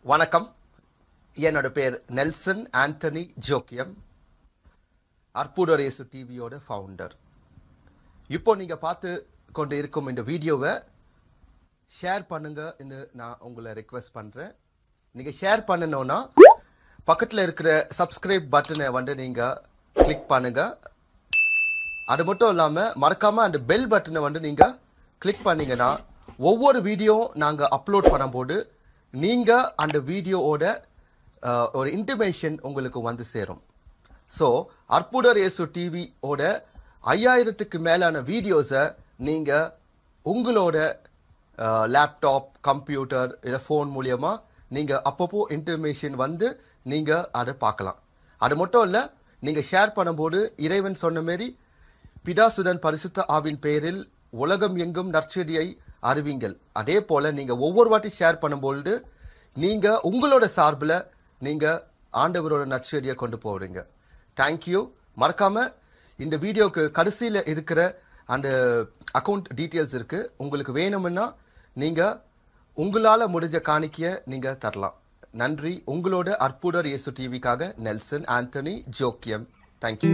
வணக்கம் என்னோட பேர் நெல்சன் ஆண்டனி ஜோக்கியம் அற்புதரேசு டிவியோட ஃபவுண்டர் இப்போ நீங்கள் பார்த்து கொண்டு இருக்கும் இந்த வீடியோவை ஷேர் பண்ணுங்கன்னு நான் உங்களை ரெக்வெஸ்ட் பண்ணுறேன் நீங்கள் ஷேர் பண்ணணும்னா பக்கத்தில் இருக்கிற சப்ஸ்கிரைப் பட்டனை வந்து நீங்கள் கிளிக் பண்ணுங்க அது மட்டும் இல்லாமல் மறக்காமல் அந்த பெல் பட்டனை வந்து நீங்கள் கிளிக் பண்ணீங்கன்னா ஒவ்வொரு வீடியோ நாங்கள் அப்லோட் பண்ணும்போது நீங்கள் அந்த வீடியோவோட அஹ், ஒரு இன்டிமேஷன் உங்களுக்கு வந்து சேரும் ஸோ அற்புதர் இயேசு டிவியோட ஐயாயிரத்துக்கு மேலான வீடியோஸை நீங்கள் உங்களோட லேப்டாப் கம்ப்யூட்டர் இல்லை ஃபோன் மூலியமா நீங்கள் அப்பப்போ இன்டர்மேஷன் வந்து நீங்கள் அதை பார்க்கலாம் அது மட்டும் இல்லை நீங்கள் ஷேர் பண்ணும்போது இறைவன் சொன்ன மாரி பிதாசுடன் பரிசுத்த ஆவின் பெயரில் உலகம் எங்கும் நற்செடியை அறிவிங்கள் அதே போல நீங்க ஒவ்வொரு வாட்டி ஷேர் பண்ணும்பொழுது நீங்க உங்களோட சார்பில் நீங்க ஆண்டவரோட நற்செடியை கொண்டு போறீங்க தேங்க்யூ மறக்காம இந்த வீடியோக்கு கடைசியில் இருக்கிற அந்த அக்கௌண்ட் டீட்டெயில்ஸ் இருக்கு உங்களுக்கு வேணும்னா நீங்க உங்களால முடிஞ்ச காணிக்கையை நீங்க தரலாம் நன்றி உங்களோட அற்புதர் இயேசு டிவிக்காக நெல்சன் ஆண்டனி ஜோக்கியம் தேங்க்யூ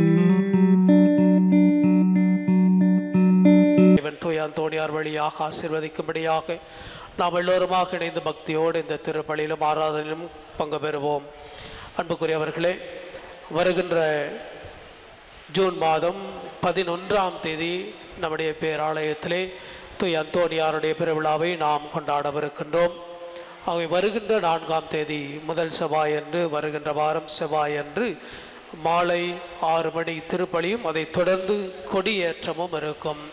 இவன் தூய அந்தோணியார் வழியாக ஆசீர்வதிக்கும்படியாக நாம் எல்லோருமாக இணைந்து பக்தியோடு இந்த திருப்பலியிலும் ஆராதனையிலும் பங்கு பெறுவோம் அன்புக்குரியவர்களே வருகின்ற ஜூன் மாதம் பதினொன்றாம் தேதி நம்முடைய பேராலயத்திலே தூய அந்தோணியாருடைய பெருவிழாவை நாம் கொண்டாடவிருக்கின்றோம் அவை வருகின்ற நான்காம் தேதி முதல் செவ்வாய் அன்று வருகின்ற வாரம் செவ்வாய் அன்று மாலை ஆறு மணி திருப்பலியும் அதைத் தொடர்ந்து கொடியேற்றமும் இருக்கும்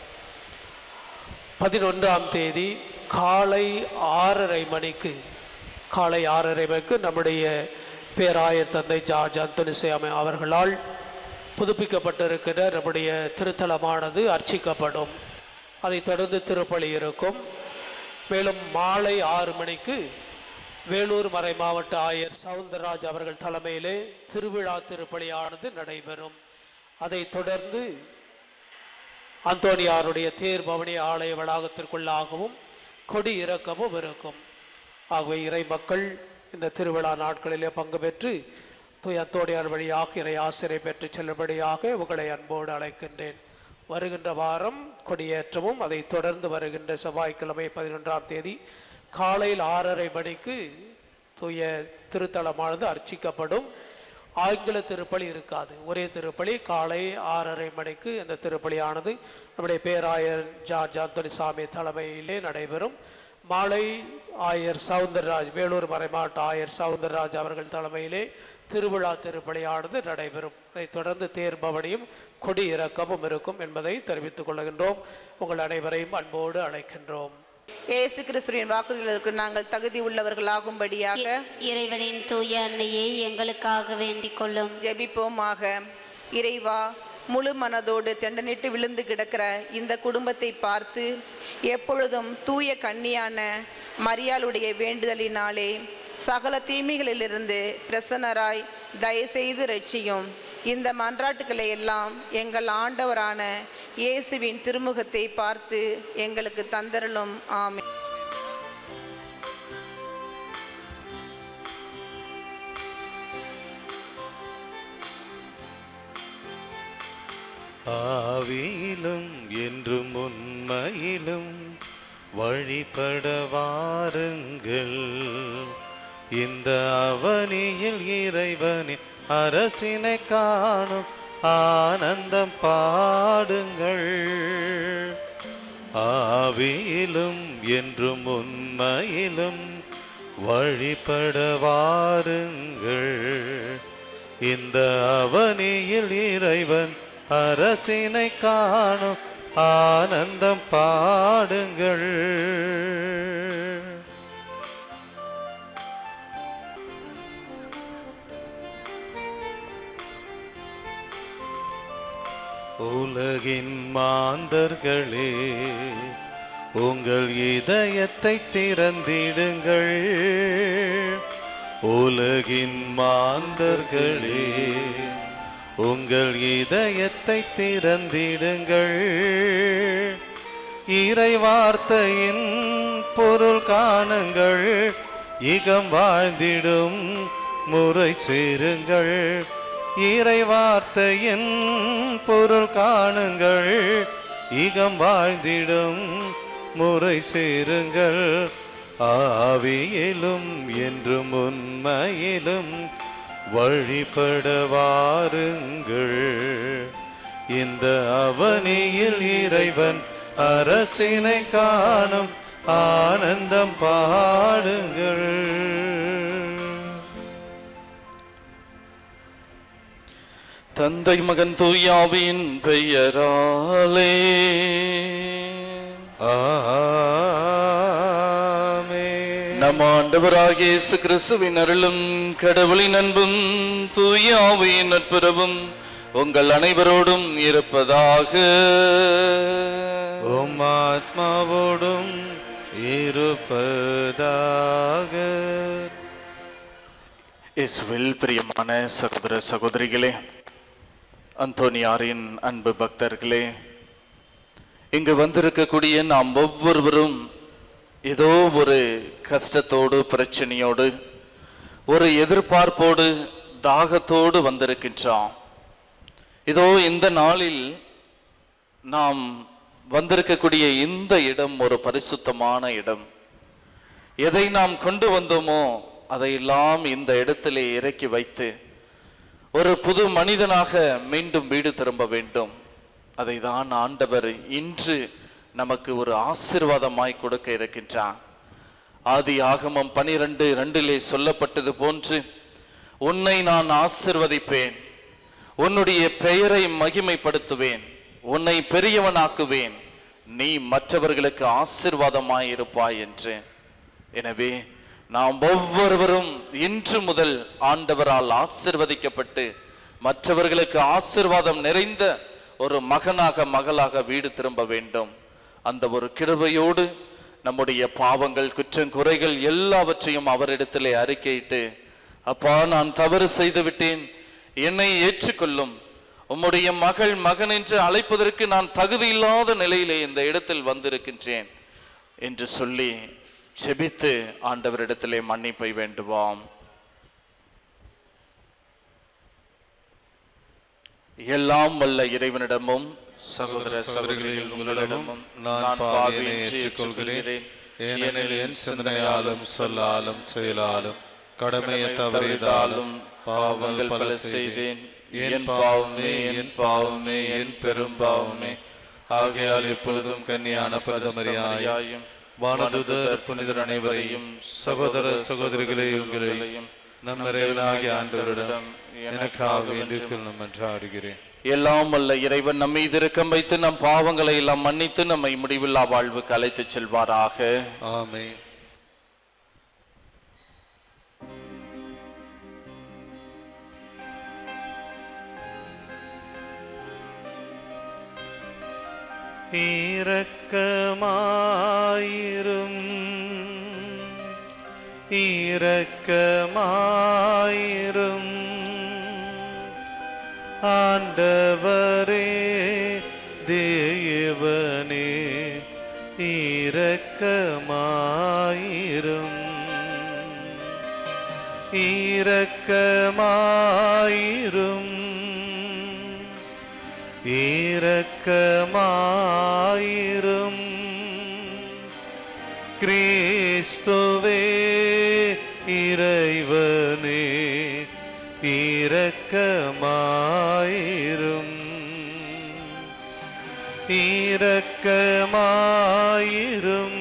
பதினொன்றாம் தேதி காலை ஆறரை மணிக்கு காலை ஆறரை மணிக்கு நம்முடைய பேராயர் தந்தை ஜார்ஜ் அந்தோனிசையாமை அவர்களால் புதுப்பிக்கப்பட்டிருக்கிற நம்முடைய திருத்தலமானது அர்ச்சிக்கப்படும் அதைத் தொடர்ந்து திருப்பலி இருக்கும் மேலும் மாலை ஆறு மணிக்கு வேலூர் மறை மாவட்ட ஆயர் சவுந்தரராஜ் அவர்கள் தலைமையிலே திருவிழா திருப்பலியானது நடைபெறும் அதைத் தொடர்ந்து அந்தோனியாருடைய தேர் பவனி ஆலய வளாகத்திற்குள்ளாகவும் கொடி இறக்கமும் இருக்கும் ஆகவே இறை மக்கள் இந்த திருவிழா நாட்களிலே பங்கு பெற்று தூய் அந்தோணியார் வழியாக இறை ஆசிரியை பெற்று செல்லும்படியாக உங்களை அன்போடு அழைக்கின்றேன் வருகின்ற வாரம் கொடியேற்றமும் அதைத் தொடர்ந்து வருகின்ற செவ்வாய்க்கிழமை பதினொன்றாம் தேதி காலையில் ஆறரை மணிக்கு தூய திருத்தலமானது அர்ச்சிக்கப்படும் ஆங்கில திருப்பலி இருக்காது ஒரே திருப்பலி காலை ஆறரை மணிக்கு இந்த திருப்பலியானது நம்முடைய பேராயர் ஜார்ஜ் ஆந்தோனிசாமி தலைமையிலே நடைபெறும் மாலை ஆயர் சவுந்தரராஜ் வேலூர் மறைமாவட்ட ஆயர் சவுந்தரராஜ் அவர்கள் தலைமையிலே திருவிழா திருப்பலியானது நடைபெறும் அதைத் தொடர்ந்து தேர் பவனியும் கொடி இறக்கமும் இருக்கும் என்பதை தெரிவித்துக் கொள்கின்றோம் உங்கள் அனைவரையும் அன்போடு அழைக்கின்றோம் இயேசு கிறிஸ்துவின் வாக்குறுதிகளுக்கு நாங்கள் தகுதி உள்ளவர்களாகும்படியாக இறைவனின் தூய அன்னையை எங்களுக்காக வேண்டிக் கொள்ளும் ஜெபிப்போமாக இறைவா முழு மனதோடு தெண்டனிட்டு விழுந்து கிடக்கிற இந்த குடும்பத்தை பார்த்து எப்பொழுதும் தூய கன்னியான மரியாளுடைய வேண்டுதலினாலே சகல தீமைகளிலிருந்து பிரசன்னராய் தயவுசெய்து ரட்சியும் இந்த மன்றாட்டுக்களை எல்லாம் எங்கள் ஆண்டவரான இயேசுவின் திருமுகத்தை பார்த்து எங்களுக்கு தந்தரலும் ஆமென் ஆவியிலும் என்றும் உண்மையிலும் வழிபட வாருங்கள் இந்த அவனியில் இறைவனின் அரசினை காணும் ஆனந்தம் பாடுங்கள் ஆவியிலும் என்றும் உண்மையிலும் வழிபட வாருங்கள் இந்த அவனியில் இறைவன் அரசினை காணும் ஆனந்தம் பாடுங்கள் உலகின் மாந்தர்களே உங்கள் இதயத்தை திறந்திடுங்கள் உலகின் மாந்தர்களே உங்கள் இதயத்தை திறந்திடுங்கள் இறை வார்த்தையின் பொருள் காணுங்கள் இகம் வாழ்ந்திடும் முறை சேருங்கள் இறை வார்த்தையின் பொருள் காணுங்கள் இகம் வாழ்ந்திடும் முறை சேருங்கள் ஆவியிலும் என்றும் உண்மையிலும் வழிபட வாருங்கள் இந்த அவனியில் இறைவன் அரசினை காணும் ஆனந்தம் பாடுங்கள் தந்தை மகன் தூயாவின் பெயராலே ஆமென். நம் ஆண்டவராகிய இயேசு கிறிஸ்துவின் அருளும் கடவுளின் அன்பும் தூயாவின் நட்புறவும் உங்கள் அனைவரோடும் இருப்பதாக உம் ஆத்மாவோடும் இருப்பதாக இயேசுவில் பிரியமான சகோதர சகோதரிகளே அந்தோனியாரின் அன்பு பக்தர்களே இங்கு வந்திருக்கக்கூடிய நாம் ஒவ்வொருவரும் ஏதோ ஒரு கஷ்டத்தோடு பிரச்சனையோடு ஒரு எதிர்பார்ப்போடு தாகத்தோடு வந்திருக்கின்றோம் இதோ இந்த நாளில் நாம் வந்திருக்கக்கூடிய இந்த இடம் ஒரு பரிசுத்தமான இடம் எதை நாம் கொண்டு வந்தோமோ அதையெல்லாம் இந்த இடத்திலே இறக்கி வைத்து ஒரு புது மனிதனாக மீண்டும் வீடு திரும்ப வேண்டும் அதை தான் ஆண்டவர் இன்று நமக்கு ஒரு ஆசிர்வாதமாய் கொடுக்க இருக்கின்றார் ஆதி ஆகமம் பனிரெண்டு ரெண்டிலே சொல்லப்பட்டது போன்று உன்னை நான் ஆசிர்வதிப்பேன் உன்னுடைய பெயரை மகிமைப்படுத்துவேன் உன்னை பெரியவனாக்குவேன் நீ மற்றவர்களுக்கு ஆசிர்வாதமாய் இருப்பாய் என்று எனவே நாம் ஒவ்வொருவரும் இன்று முதல் ஆண்டவரால் ஆசிர்வதிக்கப்பட்டு மற்றவர்களுக்கு ஆசிர்வாதம் நிறைந்த ஒரு மகனாக மகளாக வீடு திரும்ப வேண்டும் அந்த ஒரு கிருபையோடு நம்முடைய பாவங்கள் குற்றங்குறைகள் எல்லாவற்றையும் அவரிடத்திலே அறிக்கையிட்டு அப்பா நான் தவறு செய்து விட்டேன் என்னை ஏற்றுக்கொள்ளும் உம்முடைய மகள் மகன் என்று அழைப்பதற்கு நான் தகுதியில்லாத நிலையிலே இந்த இடத்தில் வந்திருக்கின்றேன் என்று சொல்லி செபித்து ஆண்டவரிடத்திலே மன்னிப்பை வேண்டுவோம் எல்லாம் வல்ல இறைவனிடமும் சகோதர சகோதரிகளில் உங்களிடமும் நான் பாவியை ஏற்றுக்கொள்கிறேன் ஏனெனில் என் சிந்தனையாலும் சொல்லாலும் செயலாலும் கடமையை தவறியதாலும் பாவங்கள் பல செய்தேன் என் பாவமே என் பாவமே என் பெரும் பாவமே ஆகையால் எப்பொழுதும் கன்னியான பரதமரியாயும் வானதுதர் புனிதர் அனைவரையும் சகோதர சகோதரிகளே உங்களையும் நம் இறைவனாகிய ஆண்டவரிடம் எனக்காக வேண்டிக் கொள்ளும் என்று ஆடுகிறேன் எல்லாம் வல்ல இறைவன் நம் மீது இரக்கம் வைத்து நம் பாவங்களை எல்லாம் மன்னித்து நம்மை முடிவில்லா வாழ்வுக்கு அழைத்துச் செல்வாராக ஆமென் இரக்கமாயிரும் இரக்கமாயிரும் ஆண்டவரே தேவனே இரக்கமாயிரும் இரக்கமாயிரும் இரக்கமாயிரும் கிறிஸ்துவே இறைவனே இரக்கமாயிரும் இரக்கமாயிரும்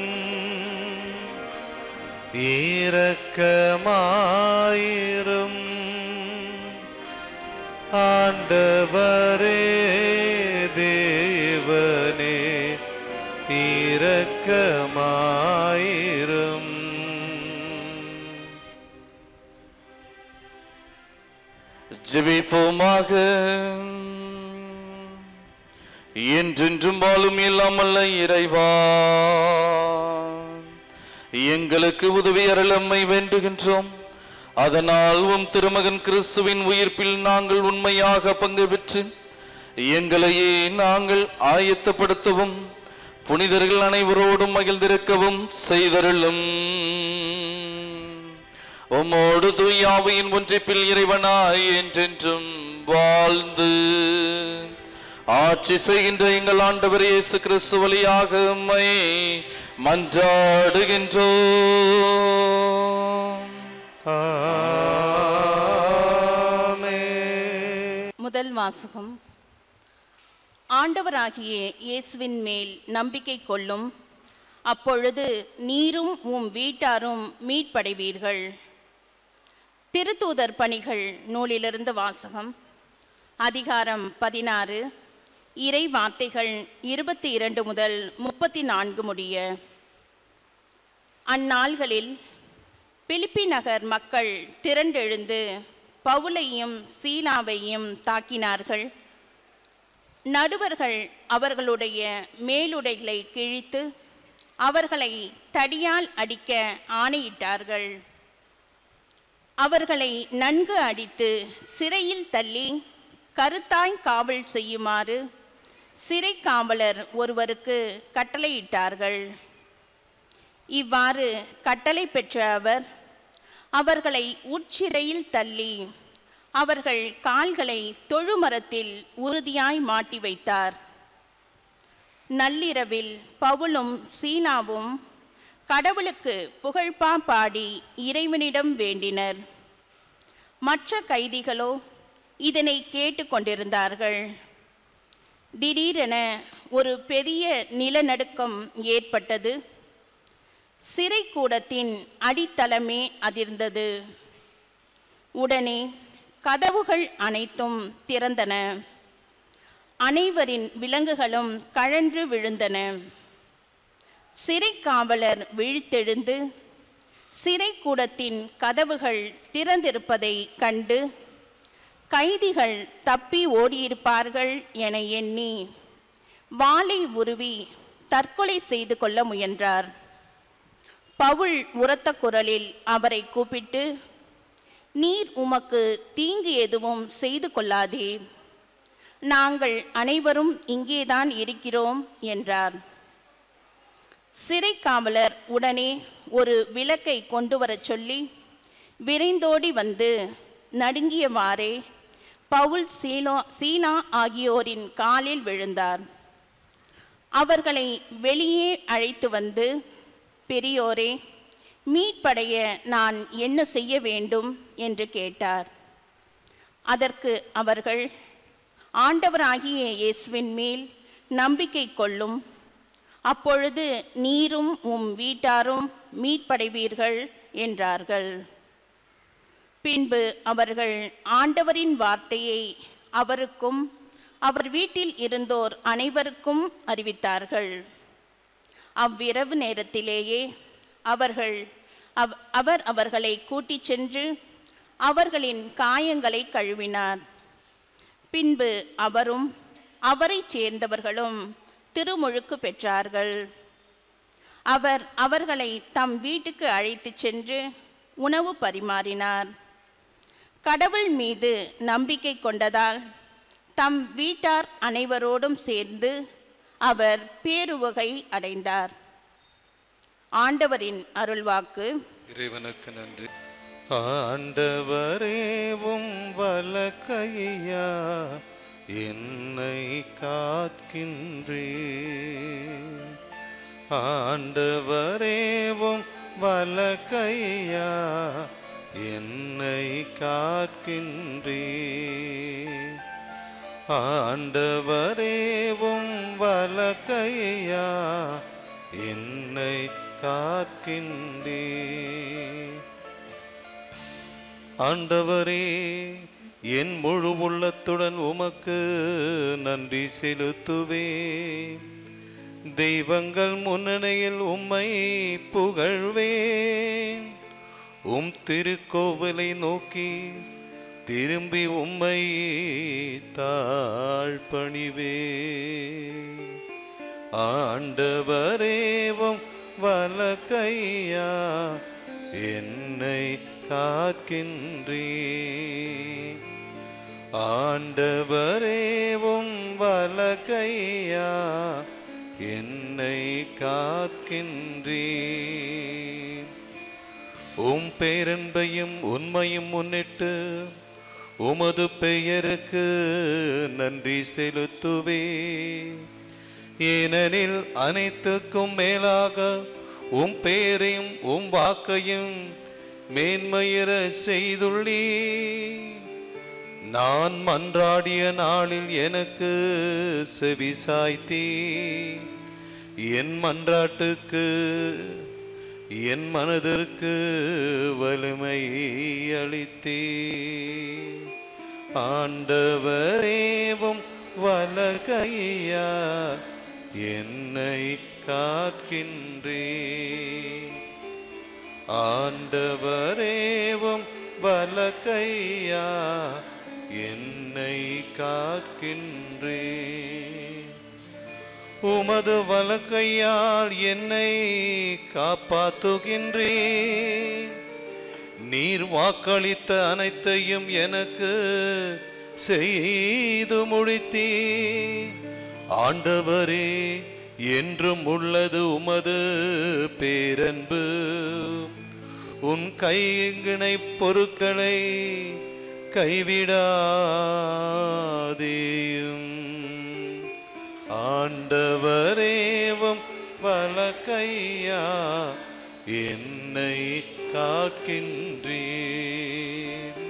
இரக்கமாயிரும் ஆண்டவரே தேவனே இரக்கமாயிரும் ஜெபிப்போமாக என்றென்றும் வாழும் இல்லாமல்ல இறைவா எங்களுக்கு உதவி அருளம்மை வேண்டுகின்றோம் அதனால் உம் திருமகன் கிறிஸ்துவின் உயிர்ப்பில் நாங்கள் உண்மையாக பங்கு பெற்று எங்களையே நாங்கள் ஆயத்தப்படுத்தவும் புனிதர்கள் அனைவரோடும் மகிழ்ந்திருக்கவும் செய்தருளும் உம்மோடு தூயாவையின் ஒன்றிப்பில் இறைவனாய் என்றென்றும் வாழ்ந்து ஆட்சி செய்கின்ற எங்கள் ஆண்டவர் இயேசு கிறிஸ்து வழியாக உம்மை மன்றாடுகின்றோம் முதல் வாசகம் ஆண்டவராகிய இயேசுவின் மேல் நம்பிக்கை கொள்ளும் அப்பொழுது நீரும் உம் வீட்டாரும் மீட்படைவீர்கள் திருத்தூதர் பணிகள் நூலிலிருந்து வாசகம் அதிகாரம் பதினாறு இறை வார்த்தைகள் இருபத்தி இரண்டு முதல் முப்பத்தி நான்கு முடிய அந்நாள்களில் பிலிப்பி நகர் மக்கள் திரண்டெழுந்து பவுலையும் சீலாவையும் தாக்கினார்கள் நடுவர்கள் அவர்களுடைய மேலுடைகளை கிழித்து அவர்களை தடியால் அடிக்க ஆணையிட்டார்கள் அவர்களை நன்கு அடித்து சிறையில் தள்ளி கருத்தாய் காவல் செய்யுமாறு சிறை காவலர் ஒருவருக்கு கட்டளையிட்டார்கள் இவ்வாறு கட்டளை பெற்ற அவர் அவர்களை உட்சிறையில் தள்ளி அவர்கள் கால்களை தொழுமரத்தில் உறுதியாய் மாட்டி வைத்தார் நள்ளிரவில் பவுலும் சீனாவும் கடவுளுக்கு புகழ்பா பாடி இறைவனிடம் வேண்டினர் மற்ற கைதிகளோ இதனை கேட்டுக்கொண்டிருந்தார்கள் திடீரென ஒரு பெரிய நிலநடுக்கம் ஏற்பட்டது சிறைக்கூடத்தின் அடித்தளமே அதிர்ந்தது உடனே கதவுகள் அனைத்தும் திறந்தன அனைவரின் விலங்குகளும் கழன்று விழுந்தன சிறை காவலர் விழித்தெழுந்து சிறைக்கூடத்தின் கதவுகள் திறந்திருப்பதை கண்டு கைதிகள் தப்பி ஓடியிருப்பார்கள் என எண்ணி வாளை உருவி தற்கொலை செய்து கொள்ள முயன்றார் பவுல் உரத்த குரலில் அவரை கூப்பிட்டு நீர் உமக்கு தீங்கு எதுவும் செய்து கொள்ளாதே நாங்கள் அனைவரும் இங்கேதான் இருக்கிறோம் என்றார் சிறை காவலர் உடனே ஒரு விளக்கை கொண்டு வரச் சொல்லி விரைந்தோடி வந்து நடுங்கியவாறே பவுல் சீலோ சீனா ஆகியோரின் காலில் விழுந்தார் அவர்களை வெளியே அழைத்து வந்து பெரியோரே மீட்படைய நான் என்ன செய்ய வேண்டும் என்று கேட்டார் அதற்கு அவர்கள் ஆண்டவராகிய இயேசுவின் மேல் நம்பிக்கை கொள்ளும் அப்பொழுது நீரும் உம் வீட்டாரும் மீட்படைவீர்கள் என்றார்கள் பின்பு அவர்கள் ஆண்டவரின் வார்த்தையை அவருக்கும் அவர் வீட்டில் இருந்தோர் அனைவருக்கும் அறிவித்தார்கள் அவ்விரவு நேரத்திலேயே அவர்கள் அவ் அவர் அவர்களை கூட்டிச் சென்று அவர்களின் காயங்களை கழுவினார் பின்பு அவரும் அவரைச் சேர்ந்தவர்களும் திருமுழுக்கு பெற்றார்கள் அவர் அவர்களை தம் வீட்டுக்கு அழைத்துச் சென்று உணவு பரிமாறினார் கடவுள் மீது நம்பிக்கை கொண்டதால் தம் வீட்டார் அனைவரோடும் சேர்ந்து அவர் பேருவகை அடைந்தார் ஆண்டவரின் அருள்வாக்கு இறைவனுக்கு நன்றி ஆண்டவரேவும் வலக்கையா என்னை காக்கின்றே ஆண்டவரேவும் வலக்கையா என்னை காக்கின்றே ஆண்டவரேவும் வலக்கையா என்னை காக்கின்றே ஆண்டவரே என் முழு உள்ளத்துடன் உமக்கு நன்றி செலுத்துவேன் தெய்வங்கள் முன்னணியில் உம்மை புகழ்வேன் உம் திருக்கோவிலை நோக்கி திரும்பி உம்மை தாழ்பணிவே ஆண்டவரேவும் வலக்கையா என்னை காக்கின்றே ஆண்டவரேவும் வலக்கையா என்னை காக்கின்றே உம் பேரன்பையும் உண்மையும் முன்னிட்டு உமது பெயருக்கு நன்றி செலுத்துவே ஏனெனில் அனைத்துக்கும் மேலாக உம் பெயரையும் உம் வாக்கையும் மேன்மையற செய்துள்ளீ நான் மன்றாடிய நாளில் எனக்கு செவி சாய்த்தீ என் மன்றாட்டுக்கு என் மனதிற்கு வலிமை அளித்தே ஆண்டவரேவும் வலகையா என்னை காக்கின்றே ஆண்டவரேவும் வலகையா என்னை காக்கின்றே உமது வலக்கையால் என்னை காப்பாத்துகின்றே நீர் வாக்களித்த அனைத்தையும் எனக்கு செய்து முடித்தீ ஆண்டவரே என்றும் உள்ளது உமது பேரன்பு உன் கைங்கிணை பொருட்களை கைவிடாதேயும் ஆண்டவரேவும் வலக்கையா என்னை காக்கின்றீர்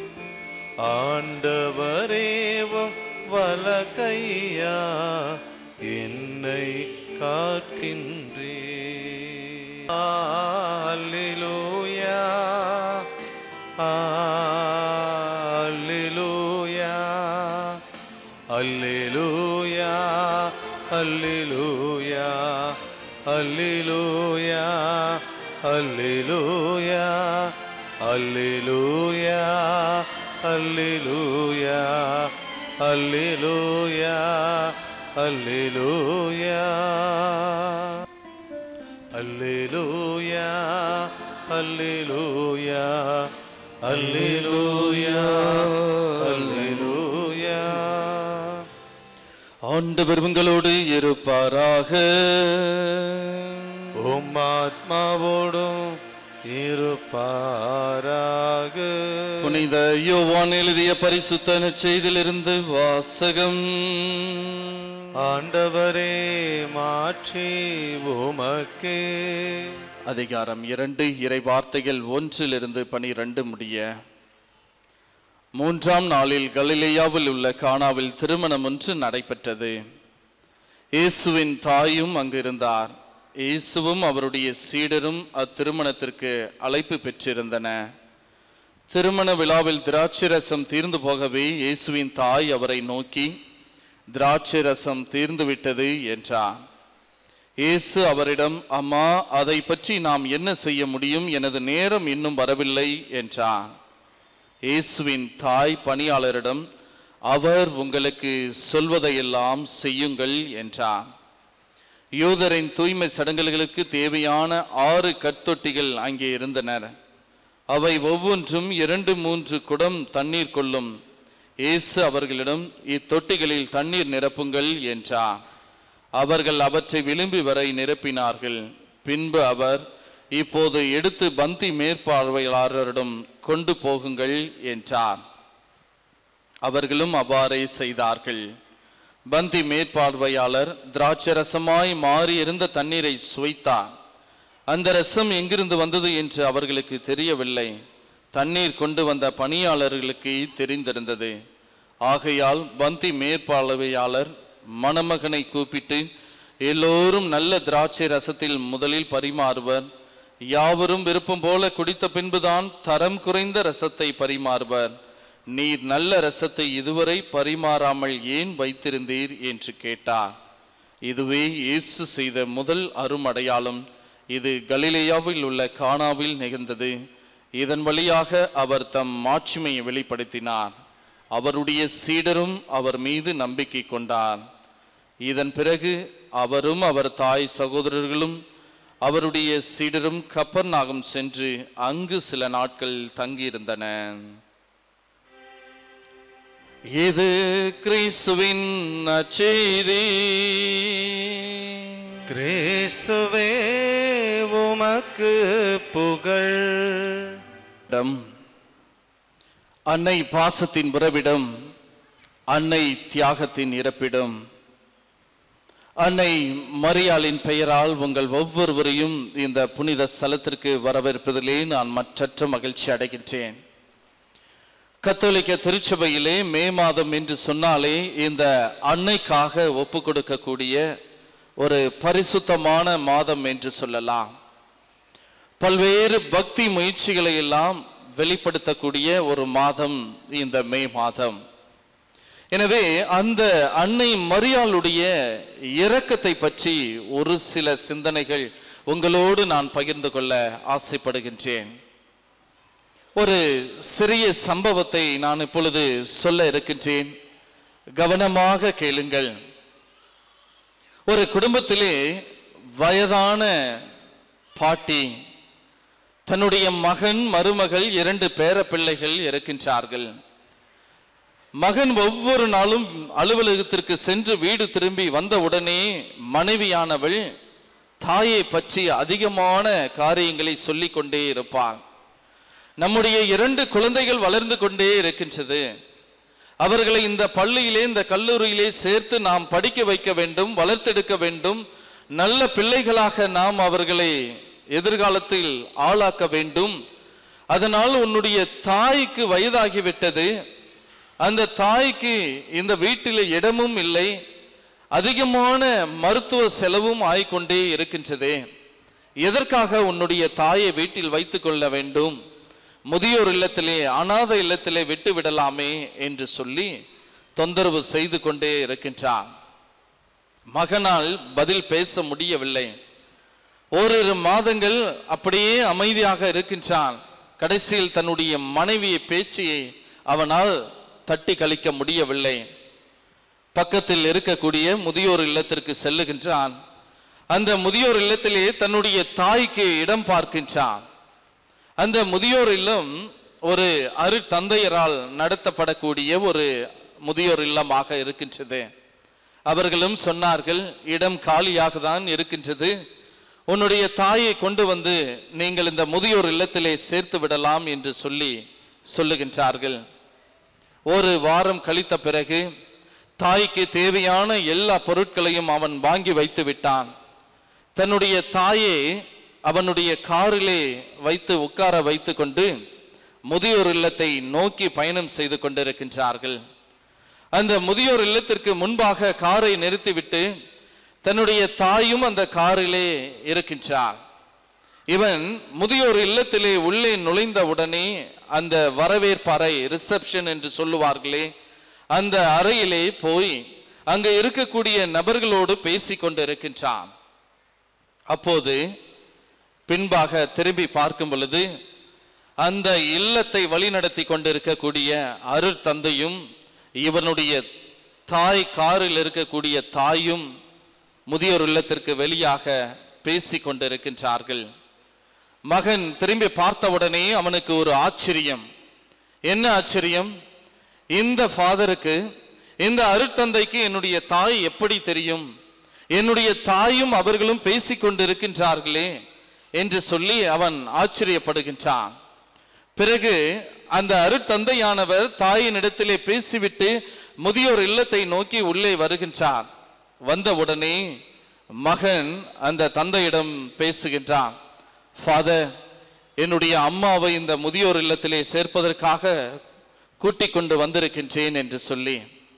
ஆண்டவரேவும் வலக்கையா என்னை காக்கின்றீர் அல்லேலூயா அல்லேலூயா அல்லேலூயா அல்லேலூயா அல்லேலூயா அல்லேலூயா அல்லேலூயா அல்லேலூயா அல்லேலூயா அல்லேலூயா அல்லேலூயா அல்லேலூயா அல்லேலூயா அல்லேலூயா ஆண்டவர் உங்களோடு இருப்பாராக உம் ஆத்மாவோடும் இருப்பாராக புனித யோவான் எழுதிய பரிசுத்த செய்திலிருந்து வாசகம் ஆண்டவரே மாற்றி உமக்கே அதிகாரம் இரண்டு இறை வார்த்தைகள் ஒன்றிலிருந்து பனிரெண்டு முடிய மூன்றாம் நாளில் கலிலேயாவில் உள்ள கானாவில் திருமணம் ஒன்று நடைபெற்றது இயேசுவின் தாயும் அங்கிருந்தார் இயேசுவும் அவருடைய சீடரும் அத்திருமணத்திற்கு அழைப்பு பெற்றிருந்தன திருமண விழாவில் திராட்சை ரசம் தீர்ந்து போகவே இயேசுவின் தாய் அவரை நோக்கி திராட்சை ரசம் தீர்ந்து விட்டது என்றார் இயேசு அவரிடம் அம்மா அதை பற்றி நாம் என்ன செய்ய முடியும் எனது நேரம் இன்னும் வரவில்லை என்றார் இயேசுவின் தாய் பணியாளரிடம் அவர் உங்களுக்கு சொல்வதையெல்லாம் செய்யுங்கள் என்றார் யூதரின் தூய்மை சடங்குகளுக்கு தேவையான ஆறு கற்தொட்டிகள் அங்கே இருந்தனர் அவை ஒவ்வொன்றும் இரண்டு மூன்று குடம் தண்ணீர் கொள்ளும் இயேசு அவர்களிடம் இத்தொட்டிகளில் தண்ணீர் நிரப்புங்கள் என்றார் அவர்கள் அவற்றை விளிம்பி வரை நிரப்பினார்கள் பின்பு அவர் இப்போது எடுத்து பந்தி மேற்பார்வையாளரிடம் கொண்டு போகுங்கள் என்றார் அவர்களும் அவ்வாறே செய்தார்கள் பந்தி மேற்பார்வையாளர் திராட்சை ரசமாய் மாறி இருந்த தண்ணீரை சுவைத்தார் அந்த ரசம் எங்கிருந்து வந்தது என்று அவர்களுக்கு தெரியவில்லை தண்ணீர் கொண்டு வந்த பணியாளர்களுக்கு தெரிந்திருந்தது ஆகையால் பந்தி மேற்பார்வையாளர் மணமகனை கூப்பிட்டு எல்லோரும் நல்ல திராட்சை ரசத்தில் முதலில் பரிமாறுவர் யாவரும் விருப்பம் போல குடித்த பின்புதான் தரம் குறைந்த ரசத்தை பரிமாறுவர் நீர் நல்ல ரசத்தை இதுவரை பரிமாறாமல் ஏன் வைத்திருந்தீர் என்று கேட்டார் இதுவே இயேசு செய்த முதல் அருமடையாளம் இது கலிலேயாவில் உள்ள கானாவில் நிகழ்ந்தது இதன் வழியாக அவர் தம் மாட்சிமையை வெளிப்படுத்தினார் அவருடைய சீடரும் அவர் மீது நம்பிக்கை கொண்டார் இதன் பிறகு அவரும் அவர் தாய் சகோதரர்களும் அவருடைய சீடரும் கப்பர்நாகம் சென்று அங்கு சில நாட்கள் தங்கியிருந்தனர் இது கிறிஸ்துவின் நற்செய்தி கிறிஸ்துவே உமக்கு புகழ் இடம் அன்னை பாசத்தின் உறவிடம் அன்னை தியாகத்தின் இறப்பிடம் அன்னை மரியாளின் பெயரால் உங்கள் ஒவ்வொருவரையும் இந்த புனித ஸ்தலத்திற்கு வரவேற்பதிலே நான் மற்றற்ற மகிழ்ச்சி அடைகின்றேன் கத்தோலிக்க திருச்சபையிலே மே மாதம் என்று சொன்னாலே இந்த அன்னைக்காக ஒப்பு கொடுக்கக்கூடிய ஒரு பரிசுத்தமான மாதம் என்று சொல்லலாம் பல்வேறு பக்தி முயற்சிகளை எல்லாம் வெளிப்படுத்தக்கூடிய ஒரு மாதம் இந்த மே மாதம் எனவே அந்த அன்னை மரியாளுடைய இரக்கத்தை பற்றி ஒரு சில சிந்தனைகள் உங்களோடு நான் பகிர்ந்து கொள்ள ஆசைப்படுகின்றேன் ஒரு சிறிய சம்பவத்தை நான் இப்பொழுது சொல்ல இருக்கின்றேன் கவனமாக கேளுங்கள் ஒரு குடும்பத்திலே வயதான பாட்டி தன்னுடைய மகன் மருமகள் இரண்டு பேர பிள்ளைகள் இருக்கின்றார்கள் மகன் ஒவ்வொரு நாளும் அலுவலகத்திற்கு சென்று வீடு திரும்பி வந்த உடனே மனைவியானவள் தாயை பற்றி அதிகமான காரியங்களை சொல்லிக் கொண்டே இருப்பாள் நம்முடைய இரண்டு குழந்தைகள் வளர்ந்து கொண்டே இருக்கின்றது அவர்களை இந்த பள்ளியிலே இந்த கல்லூரியிலே சேர்த்து நாம் படிக்க வைக்க வேண்டும் வளர்த்தெடுக்க வேண்டும் நல்ல பிள்ளைகளாக நாம் அவர்களை எதிர்காலத்தில் ஆளாக்க வேண்டும் அதனால் உன்னுடைய தாய்க்கு வயதாகிவிட்டது அந்த தாய்க்கு இந்த வீட்டில் இடமும் இல்லை அதிகமான மருத்துவ செலவும் ஆய்கொண்டே இருக்கின்றது எதற்காக உன்னுடைய தாயை வீட்டில் வைத்துக் கொள்ள வேண்டும் முதியோர் இல்லத்திலே அநாத இல்லத்திலே விட்டு விடலாமே என்று சொல்லி தொந்தரவு செய்து கொண்டே இருக்கின்றான் மகனால் பதில் பேச முடியவில்லை ஓரிரு மாதங்கள் அப்படியே அமைதியாக இருக்கின்றான் கடைசியில் தன்னுடைய மனைவியை பேச்சியை அவனால் தட்டி கழிக்க முடியவில்லை பக்கத்தில் இருக்கக்கூடிய முதியோர் இல்லத்திற்கு செல்லுகின்றான் அந்த முதியோர் இல்லத்திலே தன்னுடைய தாய்க்கு இடம் பார்க்கின்றான் அந்த முதியோர் இல்லம் ஒரு அரு தந்தையரால் நடத்தப்படக்கூடிய ஒரு முதியோர் இல்லமாக இருக்கின்றது அவர்களும் சொன்னார்கள் இடம் காலியாக தான் இருக்கின்றது உன்னுடைய தாயை கொண்டு வந்து நீங்கள் இந்த முதியோர் இல்லத்திலே சேர்த்து விடலாம் என்று சொல்லி சொல்லுகின்றார்கள் ஒரு வாரம் கழித்த பிறகு தாய்க்கு தேவையான எல்லா பொருட்களையும் அவன் வாங்கி வைத்து விட்டான் தன்னுடைய தாயை அவனுடைய காரிலே வைத்து உட்கார வைத்து கொண்டு முதியோர் இல்லத்தை நோக்கி பயணம் செய்து கொண்டிருக்கின்றார்கள் அந்த முதியோர் இல்லத்திற்கு முன்பாக காரை நிறுத்திவிட்டு தன்னுடைய தாயும் அந்த காரிலே இருக்கின்றார் இவன் முதியோர் இல்லத்திலே உள்ளே நுழைந்த உடனே அந்த வரவேற்பறை ரிசப்ஷன் என்று சொல்லுவார்களே அந்த அறையிலே போய் அங்க இருக்கக்கூடிய நபர்களோடு பேசிக் கொண்டிருக்கின்றான் அப்போது பின்பாக திரும்பி பார்க்கும் பொழுது அந்த இல்லத்தை வழிநடத்தி கொண்டிருக்கக்கூடிய அருள் தந்தையும் இவனுடைய தாய் காரில் இருக்கக்கூடிய தாயும் முதியோர் இல்லத்திற்கு வெளியாக பேசிக் கொண்டிருக்கின்றார்கள் மகன் திரும்பி பார்த்தவுடனே அவனுக்கு ஒரு ஆச்சரியம் என்ன ஆச்சரியம் இந்த ஃபாதருக்கு இந்த அருட்தந்தைக்கு என்னுடைய தாய் எப்படி தெரியும் என்னுடைய தாயும் அவர்களும் பேசிக் கொண்டிருக்கின்றார்களே என்று சொல்லி அவன் ஆச்சரியப்படுகின்றான் பிறகு அந்த அருட்தந்தையானவர் தாயின் இடத்திலே பேசிவிட்டு முதியோர் இல்லத்தை நோக்கி உள்ளே வருகின்றார் வந்தவுடனே மகன் அந்த தந்தையிடம் பேசுகின்றான் ஃபாதர் என்னுடைய அம்மாவை இந்த முதியோர் இல்லத்திலே சேர்ப்பதற்காக கூட்டிக் கொண்டு வந்திருக்கின்றேன் என்று சொல்லி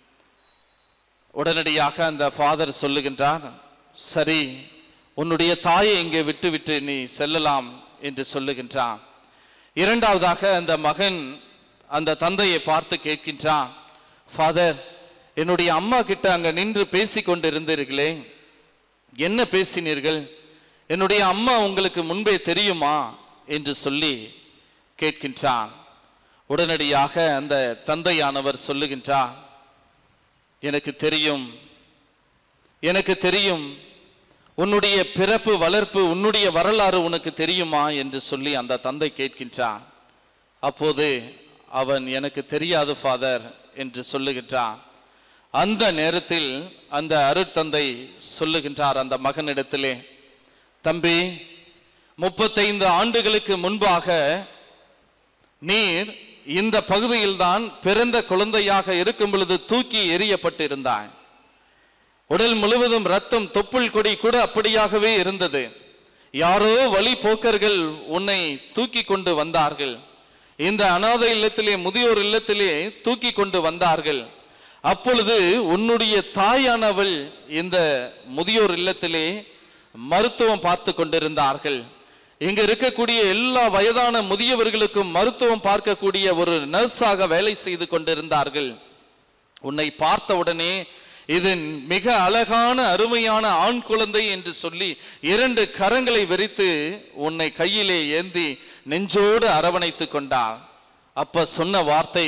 உடனடியாக அந்த ஃபாதர் சொல்லுகின்றார் சரி உன்னுடைய தாயை இங்கே விட்டுவிட்டு நீ செல்லலாம் என்று சொல்லுகின்றான் இரண்டாவதாக அந்த மகன் அந்த தந்தையை பார்த்து கேட்கின்றான் ஃபாதர் என்னுடைய அம்மா கிட்ட அங்க நின்று பேசிக் கொண்டிருந்தீர்களே என்ன பேசினீர்கள் என்னுடைய அம்மா உங்களுக்கு முன்பே தெரியுமா என்று சொல்லி கேட்கின்றான் உடனடியாக அந்த தந்தையானவர் சொல்லுகின்றார் எனக்கு தெரியும் எனக்கு தெரியும் உன்னுடைய பிறப்பு வளர்ப்பு உன்னுடைய வரலாறு உனக்கு தெரியுமா என்று சொல்லி அந்த தந்தை கேட்கின்றான் அப்போது அவன் எனக்கு தெரியாது ஃபாதர் என்று சொல்லுகின்றான் அந்த நேரத்தில் அந்த அருட்தந்தை சொல்லுகின்றார் அந்த மகனிடத்திலே தம்பி முப்பத்தைந்து ஆண்டுகளுக்கு முன்பாக நீர் இந்த பகுதியில்தான் பிறந்த குழந்தையாக இருக்கும் பொழுது தூக்கி எறியப்பட்டிருந்தாய் உடல் முழுவதும் ரத்தம் தொப்புள் கொடி கூட அப்படியாகவே இருந்தது யாரோ வழி போக்கர்கள் உன்னை தூக்கி கொண்டு வந்தார்கள் இந்த அனாதை இல்லத்திலே முதியோர் இல்லத்திலே தூக்கி கொண்டு வந்தார்கள் அப்பொழுது உன்னுடைய தாயானவள் இந்த முதியோர் இல்லத்திலே மருத்துவம் பார்த்து கொண்டிருந்தார்கள் இங்க இருக்கக்கூடிய எல்லா வயதான முதியவர்களுக்கும் மருத்துவம் பார்க்கக்கூடிய ஒரு நர்ஸாக வேலை செய்து கொண்டிருந்தார்கள் உன்னை பார்த்த உடனே இது மிக அழகான அருமையான ஆண் குழந்தை என்று சொல்லி இரண்டு கரங்களை விரித்து உன்னை கையிலே ஏந்தி நெஞ்சோடு அரவணைத்து கொண்டார் அப்ப சொன்ன வார்த்தை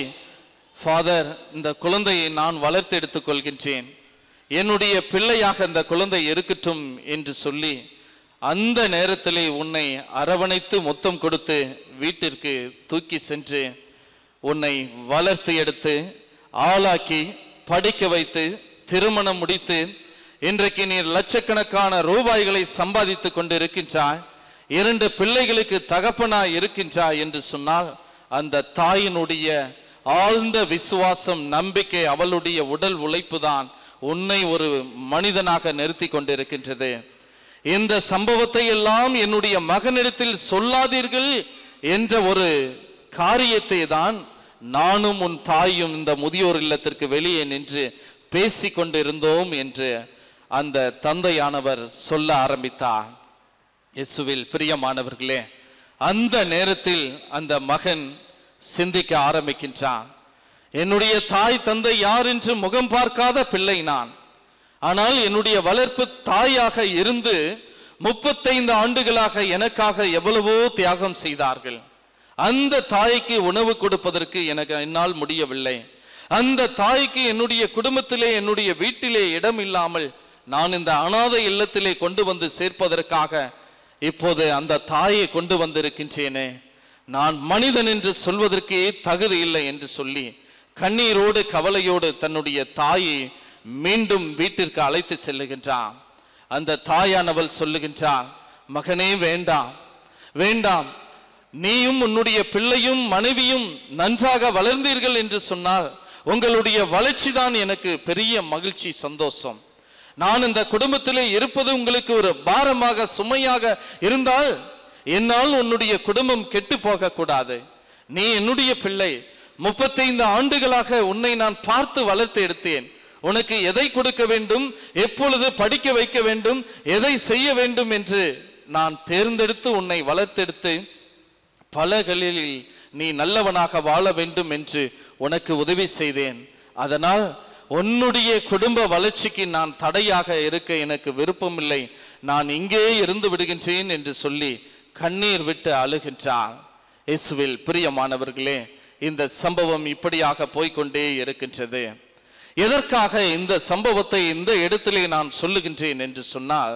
ஃபாதர் இந்த குழந்தையை நான் வளர்த்து எடுத்துக் கொள்கின்றேன் என்னுடைய பிள்ளையாக இந்த குழந்தை இருக்கட்டும் என்று சொல்லி அந்த நேரத்திலே உன்னை அரவணைத்து முத்தம் கொடுத்து வீட்டிற்கு தூக்கி சென்று உன்னை வளர்த்து எடுத்து ஆளாக்கி படிக்க வைத்து திருமணம் முடித்து இன்றைக்கு நீர் லட்சக்கணக்கான ரூபாய்களை சம்பாதித்து கொண்டு இருக்கின்றாய் இரண்டு பிள்ளைகளுக்கு தகப்பனாய் இருக்கின்றாய் என்று சொன்னால் அந்த தாயினுடைய ஆழ்ந்த விசுவாசம் நம்பிக்கை அவளுடைய உடல் உழைப்பு தான் உன்னை ஒரு மனிதனாக நிறுத்தி கொண்டிருக்கின்றது இந்த சம்பவத்தை எல்லாம் என்னுடைய மகனிடத்தில் சொல்லாதீர்கள் என்ற ஒரு காரியத்தை தான் நானும் உன் தாயும் இந்த முதியோர் இல்லத்திற்கு வெளியே நின்று பேசிக் கொண்டிருந்தோம் என்று அந்த தந்தையானவர் சொல்ல ஆரம்பித்தார் இயேசுவில் பிரியமானவர்களே அந்த நேரத்தில் அந்த மகன் சிந்திக்க ஆரம்பிக்கின்றான் என்னுடைய தாய் தந்தை யார் என்று முகம் பார்க்காத பிள்ளை நான் ஆனால் என்னுடைய வளர்ப்பு தாயாக இருந்து முப்பத்தைந்து ஆண்டுகளாக எனக்காக எவ்வளவோ தியாகம் செய்தார்கள் அந்த தாய்க்கு உணவு கொடுப்பதற்கு எனக்கு என்னால் முடியவில்லை அந்த தாய்க்கு என்னுடைய குடும்பத்திலே என்னுடைய வீட்டிலே இடம் இல்லாமல் நான் இந்த அனாதை இல்லத்திலே கொண்டு வந்து சேர்ப்பதற்காக இப்போது அந்த தாயை கொண்டு வந்திருக்கின்றேனே நான் மனிதன் என்று சொல்வதற்கே தகுதி இல்லை என்று சொல்லி கண்ணீரோடு கவலையோடு தன்னுடைய தாயை மீண்டும் வீட்டிற்கு அழைத்து செல்லுகின்றான் அந்த தாயானவள் சொல்லுகின்றான் மகனே வேண்டாம் வேண்டாம் நீயும் உன்னுடைய பிள்ளையும் மனைவியும் நன்றாக வளர்ந்தீர்கள் என்று சொன்னால் உங்களுடைய வளர்ச்சி தான் எனக்கு பெரிய மகிழ்ச்சி சந்தோஷம் நான் இந்த குடும்பத்திலே இருப்பது உங்களுக்கு ஒரு பாரமாக சுமையாக இருந்தால் என்னால் உன்னுடைய குடும்பம் கெட்டு போக கூடாது நீ என்னுடைய பிள்ளை முப்பத்தைந்து ஆண்டுகளாக உன்னை நான் பார்த்து வளர்த்து எடுத்தேன் உனக்கு எதை கொடுக்க வேண்டும் எப்பொழுது படிக்க வைக்க வேண்டும் எதை செய்ய வேண்டும் என்று நான் தேர்ந்தெடுத்து உன்னை வளர்த்தெடுத்து பலகளில் நீ நல்லவனாக வாழ வேண்டும் என்று உனக்கு உதவி செய்தேன் அதனால் உன்னுடைய குடும்ப வளர்ச்சிக்கு நான் தடையாக இருக்க எனக்கு விருப்பமில்லை நான் இங்கே இருந்து விடுகின்றேன் என்று சொல்லி கண்ணீர் விட்டு அழுகின்றான் இயேசுவில் பிரியமானவர்களே இந்த சம்பவம் இப்படியாக போய்க்கொண்டே இருக்கின்றது எதற்காக இந்த சம்பவத்தை இந்த இடத்திலே நான் சொல்லுகின்றேன் என்று சொன்னால்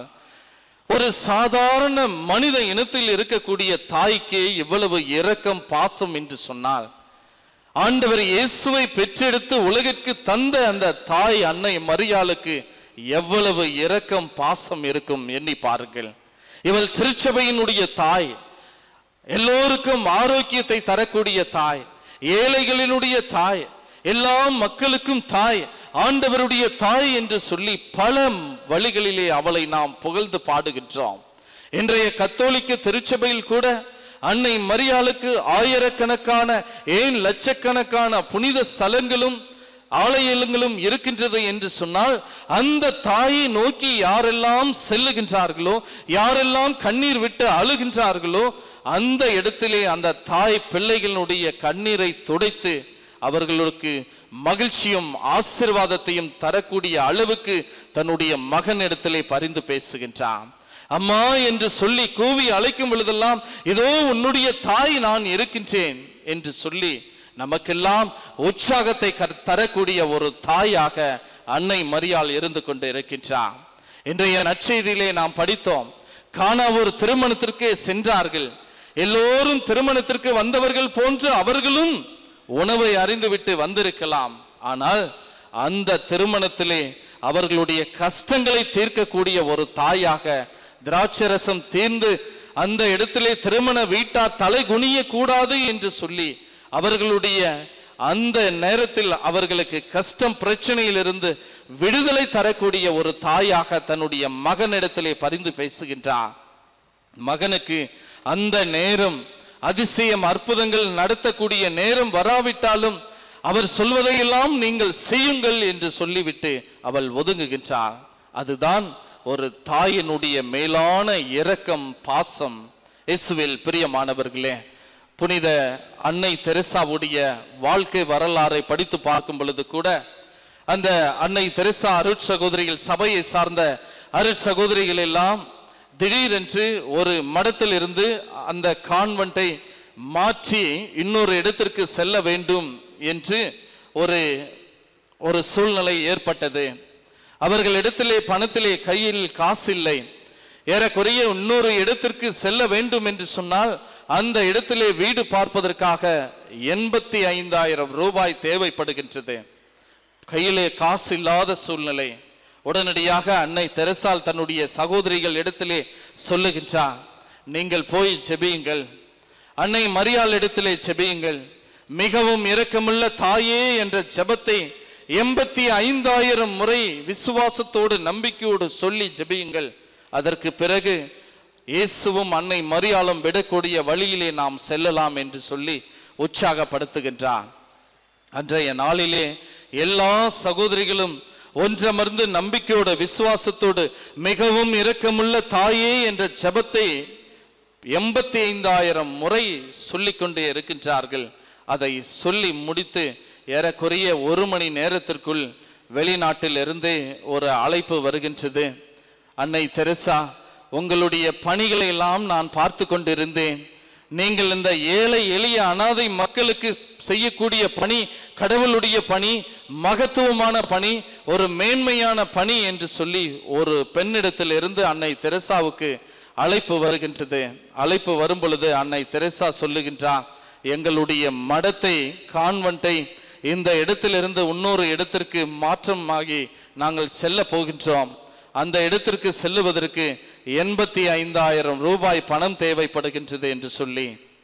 ஒரு சாதாரண மனித இனத்தில் இருக்கக்கூடிய தாய்க்கு இவ்வளவு இரக்கம் பாசம் என்று சொன்னால் ஆண்டவர் இயேசுவை பெற்றெடுத்து உலகிற்கு தந்த அந்த தாய் அன்னை மரியாளுக்கு எவ்வளவு இரக்கம் பாசம் இருக்கும் எண்ணி பாருங்கள் இவள் திருச்சபையினுடைய தாய் எல்லோருக்கும் ஆரோக்கியத்தை தரக்கூடிய தாய் ஏழைகளினுடைய தாய் எல்லா மக்களுக்கும் தாய் ஆண்டவருடைய தாய் என்று சொல்லி பல வழிகளிலே அவளை நாம் புகழ்ந்து பாடுகின்றோம் இன்றைய கத்தோலிக்க திருச்சபையில் கூட அன்னை மரியாளுக்கு ஆயிரக்கணக்கான ஏன் லட்சக்கணக்கான புனித ஸ்தலங்களும் ஆலயங்களும் இருக்கின்றது என்று சொன்னால் அந்த தாயை நோக்கி யாரெல்லாம் செல்லுகின்றார்களோ யாரெல்லாம் கண்ணீர் விட்டு அழுகின்றார்களோ அந்த இடத்திலே அந்த தாய் பிள்ளைகளுடைய கண்ணீரை துடைத்து அவர்களுக்கு மகிழ்ச்சியும் ஆசிர்வாதத்தையும் தரக்கூடிய அளவுக்கு தன்னுடைய மகன் இடத்திலே பரிந்து பேசுகின்றான் அம்மா என்று சொல்லி கூவி அழைக்கும் பொழுதெல்லாம் இதோ உன்னுடைய தாய் நான் இருக்கின்றேன் என்று சொல்லி நமக்கெல்லாம் உற்சாகத்தை கர்- தரக்கூடிய ஒரு தாயாக அன்னை மரியாள் இருந்து கொண்டு இருக்கின்றார் இன்றைய நற்செய்தியிலே நாம் படித்தோம் காணாவூர் திருமணத்திற்கு சென்றார்கள் எல்லோரும் திருமணத்திற்கு வந்தவர்கள் போன்று அவர்களும் உணவை அறிந்துவிட்டு வந்திருக்கலாம் ஆனால் அந்த திருமணத்திலே அவர்களுடைய கஷ்டங்களை தீர்க்கக்கூடிய ஒரு தாயாக திராட்சரசம் தீர்ந்து அந்த இடத்திலே திருமண வீட்டார் தலை குனிய கூடாது என்று சொல்லி அவர்களுடைய அந்த நேரத்தில் அவர்களுக்கு கஷ்டம் பிரச்சனையிலிருந்து விடுதலை தரக்கூடிய ஒரு தாயாக தன்னுடைய மகனிடத்திலே பரிந்து பேசுகின்றார் மகனுக்கு அந்த நேரம் அதிசயம் அற்புதங்கள் நடத்தக்கூடிய நேரம் வராவிட்டாலும் அவர் சொல்வதையெல்லாம் நீங்கள் செய்யுங்கள் என்று சொல்லிவிட்டு அவள் ஒதுங்குகின்றார் அதுதான் ஒரு தாயினுடைய மேலான இரக்கம் பாசம் இயேசுவில் பிரியமானவர்களே புனித அன்னை தெரசாவுடைய வாழ்க்கை வரலாறை படித்து பார்க்கும் பொழுது கூட அந்த அன்னை தெரசா அருட் சகோதரிகள் சபையை சார்ந்த அருட் சகோதரிகள் எல்லாம் திடீரென்று ஒரு மடத்தில் இருந்து அந்த கான்வென்ட்டை மாற்றி இன்னொரு இடத்திற்கு செல்ல வேண்டும் என்று ஒரு ஒரு சூழ்நிலை ஏற்பட்டது அவர்களிடத்திலே பணத்திலே கையில் காசு இல்லை ஏறக்குறைய இன்னொரு இடத்திற்கு செல்ல வேண்டும் என்று சொன்னால் அந்த இடத்திலே வீடு பார்ப்பதற்காக எண்பத்தி ஐந்தாயிரம் ரூபாய் தேவைப்படுகின்றது கையிலே காசு இல்லாத சூழ்நிலை உடனடியாக அன்னை தெரசால் தன்னுடைய சகோதரிகள் இடத்திலே சொல்லுகின்றார் நீங்கள் போய் ஜெபியுங்கள் அன்னை மரியாள் இடத்திலே ஜெபியுங்கள் மிகவும் இரக்கமுள்ள தாயே என்ற ஜெபத்தை எண்பத்தி ஐந்தாயிரம் முறை விசுவாசத்தோடு நம்பிக்கையோடு சொல்லி ஜெபியுங்கள் அதற்கு பிறகு இயேசுவும் அன்னை மரியாளும் விடக்கூடிய வழியிலே நாம் செல்லலாம் என்று சொல்லி உற்சாகப்படுத்துகின்றார் அன்றைய நாளிலே எல்லா சகோதரிகளும் ஒன்றமர்ந்து நம்பிக்கையோட விசுவாசத்தோடு மிகவும் இரக்கமுள்ள தாயே என்ற ஜெபத்தை எண்பத்தி ஐந்தாயிரம் முறை சொல்லிக்கொண்டே இருக்கின்றார்கள் அதை சொல்லி முடித்து ஏறக்குறைய ஒரு மணி நேரத்திற்குள் வெளிநாட்டில் இருந்து ஒரு அழைப்பு வருகின்றது அன்னை தெரசா உங்களுடைய பணிகளை எல்லாம் நான் பார்த்து கொண்டிருந்தேன் நீங்கள் இந்த ஏழை எளிய அனாதை மக்களுக்கு செய்யக்கூடிய பணி கடவுளுடைய பணி மகத்துவமான பணி ஒரு மேன்மையான பணி என்று சொல்லி ஒரு பெண்ணிடத்தில் இருந்து அன்னை தெரசாவுக்கு அழைப்பு வருகின்றது அழைப்பு வரும் பொழுது அன்னை தெரசா சொல்லுகின்றார் எங்களுடைய மடத்தை கான்வென்ட்டை இந்த இடத்திலிருந்து இன்னொரு இடத்திற்கு மாற்றமாகி நாங்கள் செல்ல போகின்றோம் அந்த இடத்திற்கு செல்லுவதற்கு எண்பத்தி ஐந்தாயிரம் ரூபாய் பணம் தேவைப்படுகின்றது என்று சொல்லி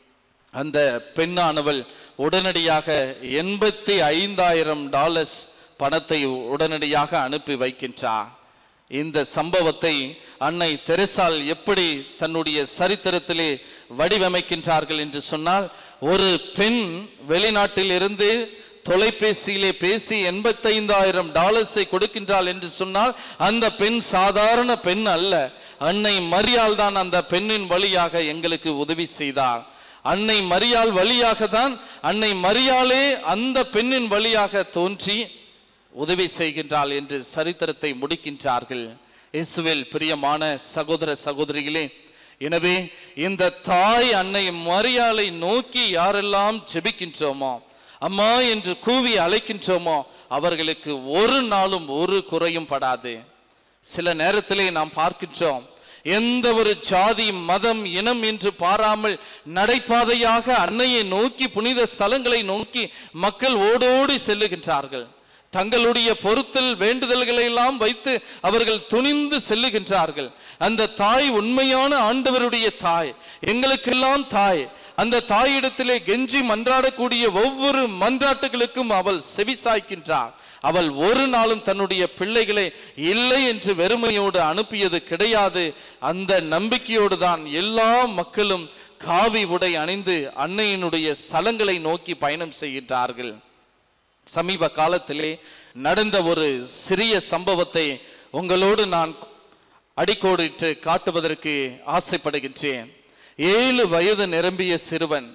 அந்த பெண்ணானவள் உடனடியாக எண்பத்தி ஐந்தாயிரம் டாலர்ஸ் பணத்தை உடனடியாக அனுப்பி வைக்கின்றார் இந்த சம்பவத்தை அன்னை தெரசால் எப்படி தன்னுடைய சரித்திரத்திலே வடிவமைக்கின்றார்கள் என்று சொன்னால் ஒரு பெண் வெளிநாட்டில் இருந்து தொலைபேசியிலே பேசி எண்பத்தைந்தாயிரம் டாலர்ஸை கொடுக்கின்றாள் என்று சொன்னால் அந்த பெண் சாதாரண பெண் அல்ல அன்னை மரியாள் தான் அந்த பெண்ணின் வழியாக எங்களுக்கு உதவி செய்தார் அன்னை மரியாள் வழியாக தான் அன்னை மரியாளே அந்த பெண்ணின் வழியாக தோன்றி உதவி செய்கின்றாள் என்று சரித்திரத்தை முடிக்கின்றார்கள் இயேசுவில் பிரியமான சகோதர சகோதரிகளே எனவே இந்த தாய் அன்னை மரியாளை நோக்கி யாரெல்லாம் ஜெபிக்கின்றோமோ அம்மா என்று கூவி அழைக்கின்றோமோ அவர்களுக்கு ஒரு நாளும் ஒரு குறையும் படாது சில நேரத்திலே நாம் பார்க்கின்றோம் எந்த ஒரு ஜாதி மதம் இனம் என்று பாராமல் நடைபாதையாக அன்னையை நோக்கி புனித ஸ்தலங்களை நோக்கி மக்கள் ஓடோடி செல்லுகின்றார்கள் தங்களுடைய பொருத்தல் வேண்டுதல்களை எல்லாம் வைத்து அவர்கள் துணிந்து செல்லுகின்றார்கள் அந்த தாய் உண்மையான ஆண்டவருடைய தாய் எங்களுக்கெல்லாம் தாய் அந்த தாயிடத்திலே கெஞ்சி மன்றாடக்கூடிய ஒவ்வொரு மன்றாட்டுகளுக்கும் அவள் செவிசாய்க்கின்றார் அவள் ஒரு நாளும் தன்னுடைய பிள்ளைகளை இல்லை என்று வெறுமையோடு அனுப்பியது கிடையாது அந்த நம்பிக்கையோடு தான் எல்லா மக்களும் காவி உடை அணிந்து அன்னையினுடைய ஸ்தலங்களை நோக்கி பயணம் செய்கின்றார்கள் சமீப காலத்திலே நடந்த ஒரு சிறிய சம்பவத்தை உங்களோடு நான் அடிக்கோடிட்டு காட்டுவதற்கு ஆசைப்படுகின்றேன் ஏழு வயது நிரம்பிய சிறுவன்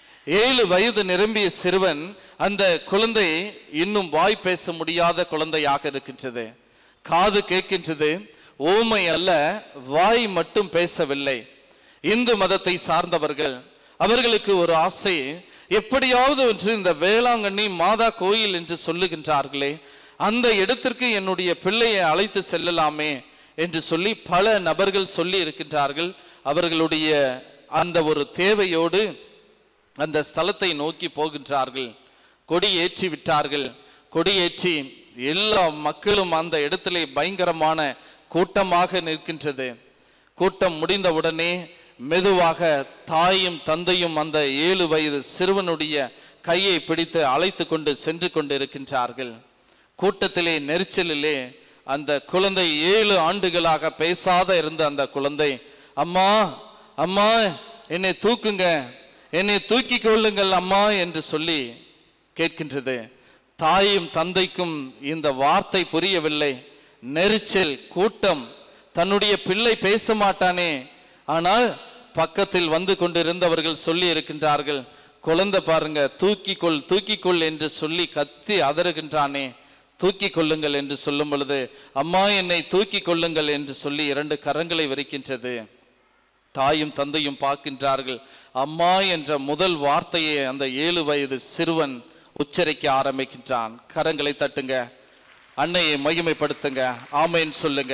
ஏழு வயது நிரம்பிய சிறுவன் அந்த குழந்தை இன்னும் வாய் பேச முடியாத குழந்தையாக இருக்கின்றது காது கேட்கின்றது ஓமை அல்ல வாய் மட்டும் பேசவில்லை இந்து மதத்தை சார்ந்தவர்கள் அவர்களுக்கு ஒரு ஆசை எப்படியாவது ஒன்று இந்த வேளாங்கண்ணி மாதா கோயில் என்று சொல்லுகின்றார்களே அந்த இடத்திற்கு என்னுடைய பிள்ளையை அழைத்து செல்லலாமே என்று சொல்லி பல நபர்கள் சொல்லி இருக்கின்றார்கள் அவர்களுடைய அந்த ஒரு தேவையோடு அந்த ஸ்தலத்தை நோக்கி போகின்றார்கள் கொடி ஏற்றி விட்டார்கள் கொடி ஏற்றி எல்லா மக்களும் அந்த இடத்திலே பயங்கரமான கூட்டமாக நிற்கின்றது கூட்டம் முடிந்தவுடனே மெதுவாக தாயும் தந்தையும் அந்த ஏழு வயது சிறுவனுடைய கையை பிடித்து அழைத்து கொண்டு சென்று கொண்டு இருக்கின்றார்கள் கூட்டத்திலே நெரிச்சலிலே அந்த குழந்தை ஏழு ஆண்டுகளாக பேசாத இருந்த அந்த குழந்தை அம்மா அம்மா என்னை தூக்குங்க என்னை தூக்கி கொள்ளுங்கள் அம்மா என்று சொல்லி கேட்கின்றது தாயும் தந்தைக்கும் இந்த வார்த்தை புரியவில்லை நெரிச்சல் கூட்டம் தன்னுடைய பிள்ளை பேச மாட்டானே ஆனால் பக்கத்தில் வந்து கொண்டிருந்தவர்கள் சொல்லி இருக்கின்றார்கள் குழந்தை பாருங்க தூக்கிக்கொள் தூக்கிக்கொள் என்று சொல்லி கத்தி அதறுகின்றானே தூக்கி கொள்ளுங்கள் என்று சொல்லும் பொழுது அம்மா என்னை தூக்கி கொள்ளுங்கள் என்று சொல்லி இரண்டு கரங்களை விரிக்கின்றது தாயும் தந்தையும் பார்க்கின்றார்கள் அம்மா என்ற முதல் வார்த்தையை அந்த ஏழு வயது சிறுவன் உச்சரிக்க ஆரம்பிக்கின்றான் கரங்களை தட்டுங்க அன்னையை மகிமைப்படுத்துங்க ஆமைன்னு சொல்லுங்க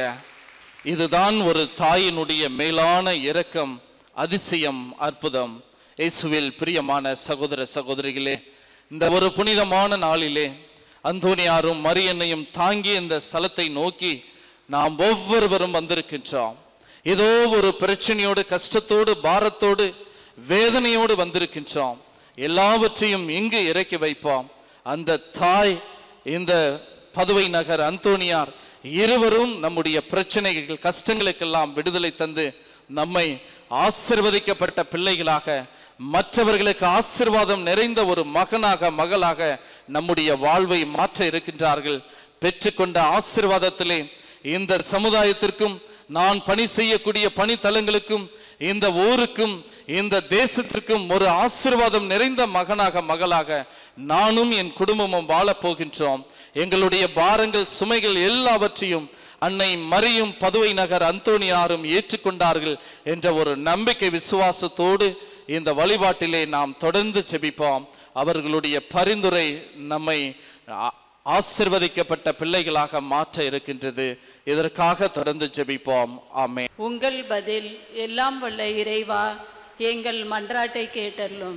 இதுதான் ஒரு தாயினுடைய மேலான இரக்கம் அதிசயம் அற்புதம் இயேசுவில் பிரியமான சகோதர சகோதரிகளே இந்த ஒரு புனிதமான நாளிலே அந்தோனியாரும் மரியன்னையும் தாங்கி இந்த ஸ்தலத்தை நோக்கி நாம் ஒவ்வொருவரும் வந்திருக்கின்றோம் ஏதோ ஒரு பிரச்சனையோடு கஷ்டத்தோடு பாரத்தோடு வேதனையோடு வந்திருக்கின்றோம் எல்லாவற்றையும் இங்கு இறக்கி வைப்போம் அந்த தாய் இந்த பதுவை நகர் அந்தோனியார் இருவரும் நம்முடைய பிரச்சனைகள் கஷ்டங்களுக்கெல்லாம் விடுதலை தந்து நம்மை ஆசிர்வதிக்கப்பட்ட பிள்ளைகளாக மற்றவர்களுக்கு ஆசிர்வாதம் நிறைந்த ஒரு மகனாக மகளாக நம்முடைய வாழ்வை மாற்ற இருக்கின்றார்கள் பெற்றுக்கொண்ட ஆசிர்வாதத்திலே இந்த சமுதாயத்திற்கும் நான் பணி செய்யக்கூடிய பணித்தலங்களுக்கும் இந்த ஊருக்கும் இந்த தேசத்திற்கும் ஒரு ஆசிர்வாதம் நிறைந்த மகனாக மகளாக நானும் என் குடும்பமும் வாழப் போகின்றோம் எங்களுடைய பாரங்கள் சுமைகள் எல்லாவற்றையும் அன்னை மரியும் பதுவை நகர் அந்தோனியாரும் ஏற்றுக்கொண்டார்கள் என்ற ஒரு நம்பிக்கை விசுவாசத்தோடு இந்த வழிபாட்டிலே நாம் தொடர்ந்து செபிப்போம் அவர்களுடைய பரிந்துரை நம்மை ஆ- ஆசிர்வதிக்கப்பட்ட பிள்ளைகளாக மாற்ற இருக்கின்றது இதற்காக தொடர்ந்து ஜெபிப்போம் ஆமென் உங்கள் பதில் எல்லாம் வல்ல இறைவா எங்கள் மன்றாட்டை கேட்டருளும்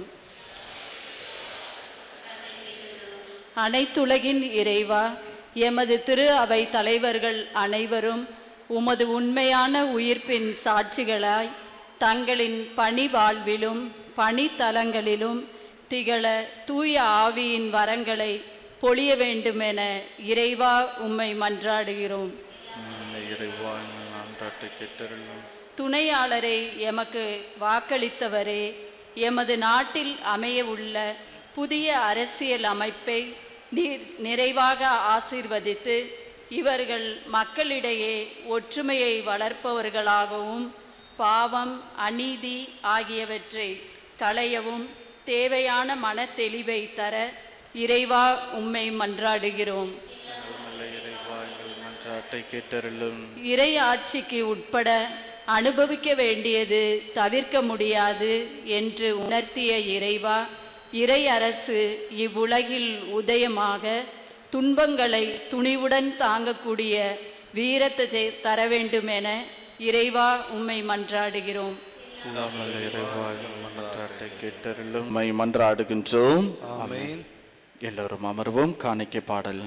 அனைத்துலகின் இறைவா எமது திரு அவை தலைவர்கள் அனைவரும் உமது உண்மையான உயிர்ப்பின் சாட்சிகளாய் தங்களின் பணி வாழ்விலும் பணித்தலங்களிலும் திகழ தூய ஆவியின் வரங்களை பொழிய வேண்டுமென இறைவா உம்மை மன்றாடுகிறோம் இறைவா எங்கள் நான்காட்டை கேட்டருளும் துணையாளரை எமக்கு வாக்களித்தவரே எமது நாட்டில் அமைய உள்ள புதிய அரசியல் அமைப்பை நீர் நிறைவாக ஆசீர்வதித்து இவர்கள் மக்களிடையே ஒற்றுமையை வளர்ப்பவர்களாகவும் பாவம் அநீதி ஆகியவற்றை களையவும் தேவையான மனத்தெளிவை தர இறைவா உம்மை மன்றாடுகிறோம் நல்ல இறைவா எங்கள் நான்காட்டை கேட்டருளும் இறை ஆட்சிக்கு உட்பட அனுபவிக்க வேண்டியது தவிர்க்க முடியாது என்று உணர்த்திய இறைவா இறை அரசு இவ்வுலகில் உதயமாக துன்பங்களை துணிவுடன் தாங்கக்கூடிய வீரத்தை தர வேண்டுமென இறைவா உம்மை மன்றாடுகிறோம் எல்லாம் நல்ல இறைவா எங்கள் நான்காட்டை கேட்டருளும் உம்மை மன்றாடுகின்றோம் ஆமென் எல்லோரும் அமர்வோம் காணிக்கை பாடல்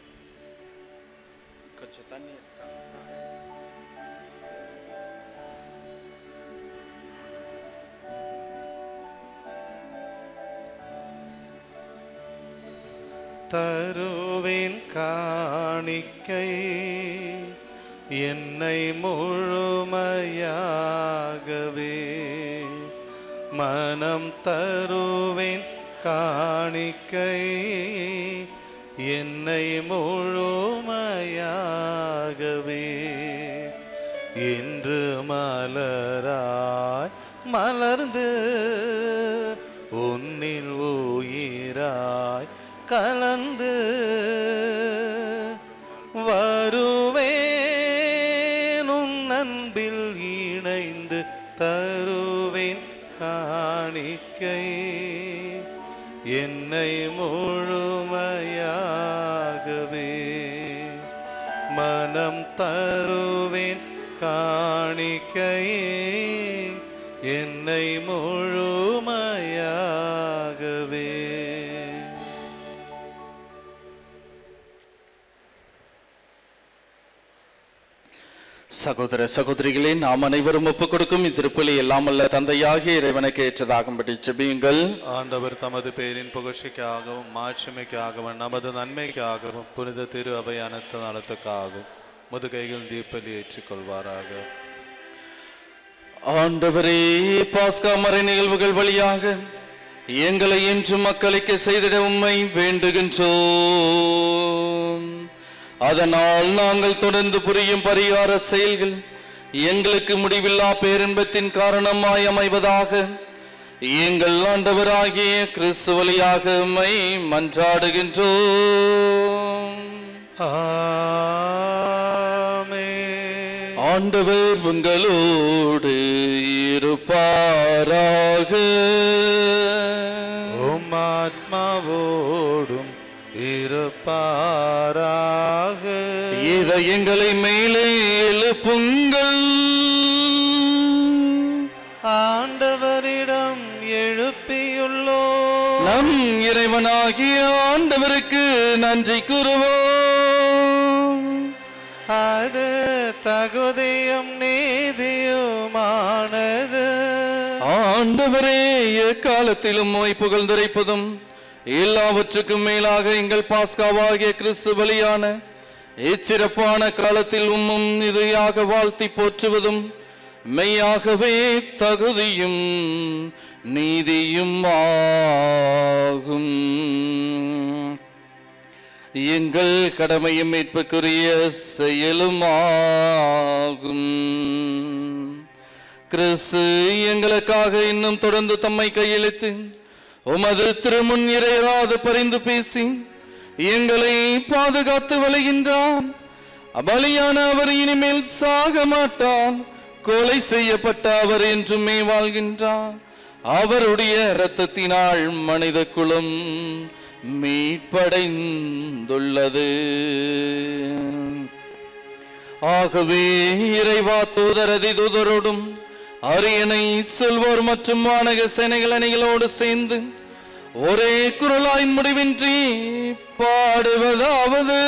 கொஞ்சம் தண்ணி தருவேன் காணிக்கை என்னை முழுமையாகவே மனம் தருவேன் காணிக்கை என்னை முழுமையாகவே இன்று மலராய் மலர்ந்து உன்னில் உயிராய் கலந்து வருவேன் உன் அன்பில் இணைந்து தருவேன் காணிக்கை என்னை முழுமையாகவே மனம் தருவேன் காணிக்கை என்னை முழுமையாகவே சகோதர சகோதரிகளே நாம் அனைவரும் ஒப்புக் கொடுக்கும் இத்திருப்பலி எல்லாம் அல்ல தந்தையாகிய இறைவனுக்கு ஏற்றதாகும்படி ஜெபியுங்கள் ஆண்டவர் தமது பேரின் புகழ்ச்சிக்காகவும் மாட்சிமைக்காகவும் நமது நன்மைக்காகவும் புனித திரு அவை அனைத்து நலத்துக்காகவும் முதுகைகள் தீப்பலி ஏற்றுக்கொள்வாராக ஆண்டவரே பாஸ்கா மறை நிகழ்வுகள் வழியாக எங்களை என்று மக்களுக்கு செய்திட உம்மை வேண்டுகின்றோம் அதனால் நாங்கள் தொடர்ந்து புரியும் பரிகார செயல்கள் எங்களுக்கு முடிவில்லா பேரின்பத்தின் காரணமாய் அமைவதாக எங்கள் ஆண்டவராகிய கிறிஸ்து வழியாக உம்மை மன்றாடுகின்றோம் ஆமென். ஆண்டவர் உங்களோடு இருப்பாராக உம் ஆத்மாவோடும் இருப்பாராக இதயங்களை மேலே எழுப்புங்கள் ஆண்டவரிடம் எழுப்பியுள்ளோ நம் இறைவனாகிய ஆண்டவருக்கு நன்றி கூறுவோம் அது தகுதியும் நீதியுமானது ஆண்டவரே எக்காலத்திலும் நோய் புகழ்ந்துரைப்பதும் எல்லாவற்றுக்கும் மேலாக எங்கள் பாஸ்காவாகிய கிறிஸ்து பலியான இச்சிறப்பான காலத்தில் உம்மும் இதையாக வாழ்த்தி போற்றுவதும் மெய்யாகவே தகுதியும் நீதியும் ஆகும் எங்கள் கடமையும் மீட்புக்குரிய செயலும் ஆகும் கிறிஸ்து எங்களுக்காக இன்னும் தொடர்ந்து தம்மை கையெழுத்து உமது திருமுன் இறையராது பரிந்து பேசி எங்களை பாதுகாத்து வளைகின்றான் பலியான அவர் இனிமேல் சாக மாட்டான் கொலை செய்யப்பட்ட அவர் என்றுமே வாழ்கின்றார் அவருடைய இரத்தத்தினால் மனித குலம் மீட்படைந்துள்ளது ஆகவே இறைவா தூதரதி தூதரோடும் அரியணை சொல்வோர் மற்றும் வானக சேனைகள் அணிகளோடு சேர்ந்து ஒரே குரலாய் முடிவின்றி பாடுவதாவது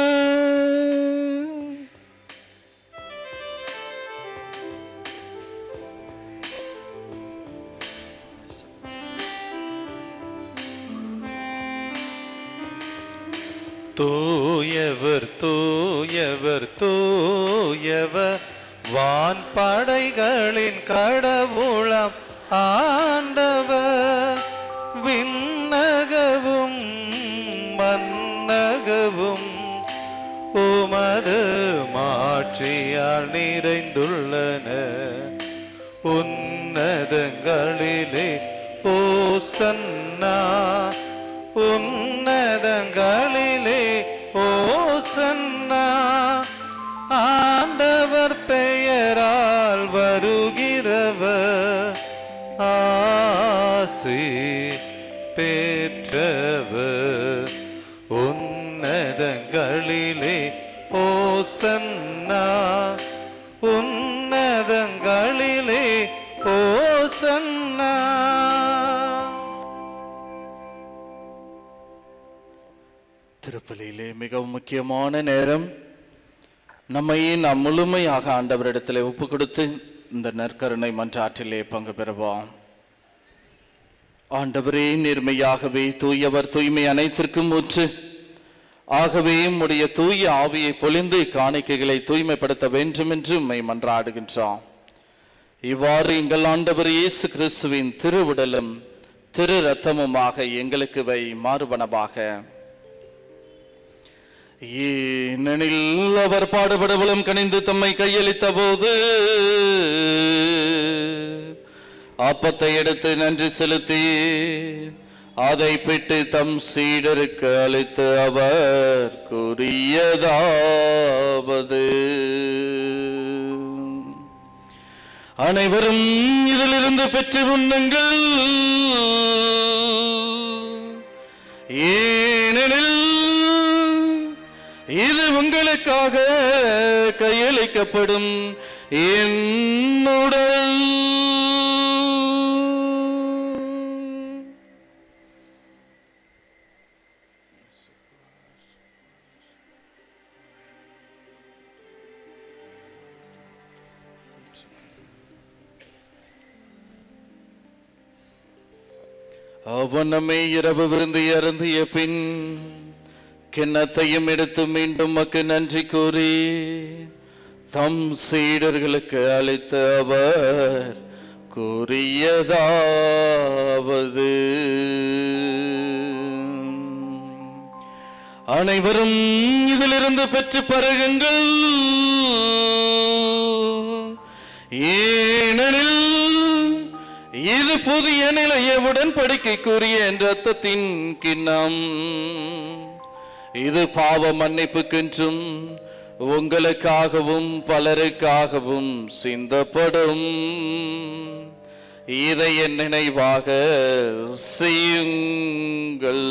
தூயவர் தூயவர் தூயவர் வான் படைகளின் கடவுளம் ஆண்டவர் விண்ணகவும் மன்னகவும் உமது மாட்சியால் நிறைந்துள்ளன உன்னதங்களிலே ஓசன்னா உன்னதங்களிலே ஓசன்னா ஆண்டவர் பெயரால் வருகிறவர் ஆசி பெற்றவர் உன்னதங்களிலே ஓசன்னா உன்னதங்களிலே ஓசன்னா திருப்பலியிலே மிகவும் முக்கியமான நேரம் நம்மை நாம் முழுமையாக ஆண்டவரிடத்திலே ஒப்பு கொடுத்து இந்த நற்கருணை மன்றாற்றிலே பங்கு பெறுவோம் ஆண்டவரே நேர்மையாகவே தூயவர் தூய்மை அனைத்திற்கும் ஊற்று ஆகவே உம்முடைய தூய ஆவியை பொழிந்து காணிக்கைகளை தூய்மைப்படுத்த வேண்டும் என்று உம்மை மன்றாடுகின்றோம் இவ்வாறு எங்கள் ஆண்டவர் இயேசு கிறிஸ்துவின் திருவுடலும் திரு ரத்தமுமாக எங்களுக்கு வை மாறுபனவாக ஏனெனில் அவர் பாடுபடவளும் கனிந்து தம்மை கையளித்த போது அப்பத்தை எடுத்து நன்றி செலுத்தி அதை பிட்டு தம் சீடருக்கு அளித்து அவர் கூறியதாவது அனைவரும் இதிலிருந்து பெற்று உண்ணுங்கள் ஏனெனில் இது உங்களுக்காக கையளிக்கப்படும் என்னுடல் அவன் நம்மை இரவு விருந்து அருந்திய பின் கிண்ணத்தையும் எடுத்து மீண்டும் மக்கு நன்றி கூறி தம் சீடர்களுக்கு அளித்த அவர் கூறியதாவது அனைவரும் இதிலிருந்து பெற்று பருகுங்கள் ஏனெனில் இது புதிய நிலைய உடன்படிக்கைக்குரிய என்ற அர்த்தத்தின் கிண்ணம் இது பாவ மன்னிப்புக்கென்றும் உங்களுக்காகவும் பலருக்காகவும் சிந்தப்படும் இதை என் நினைவாக செய்யுங்கள்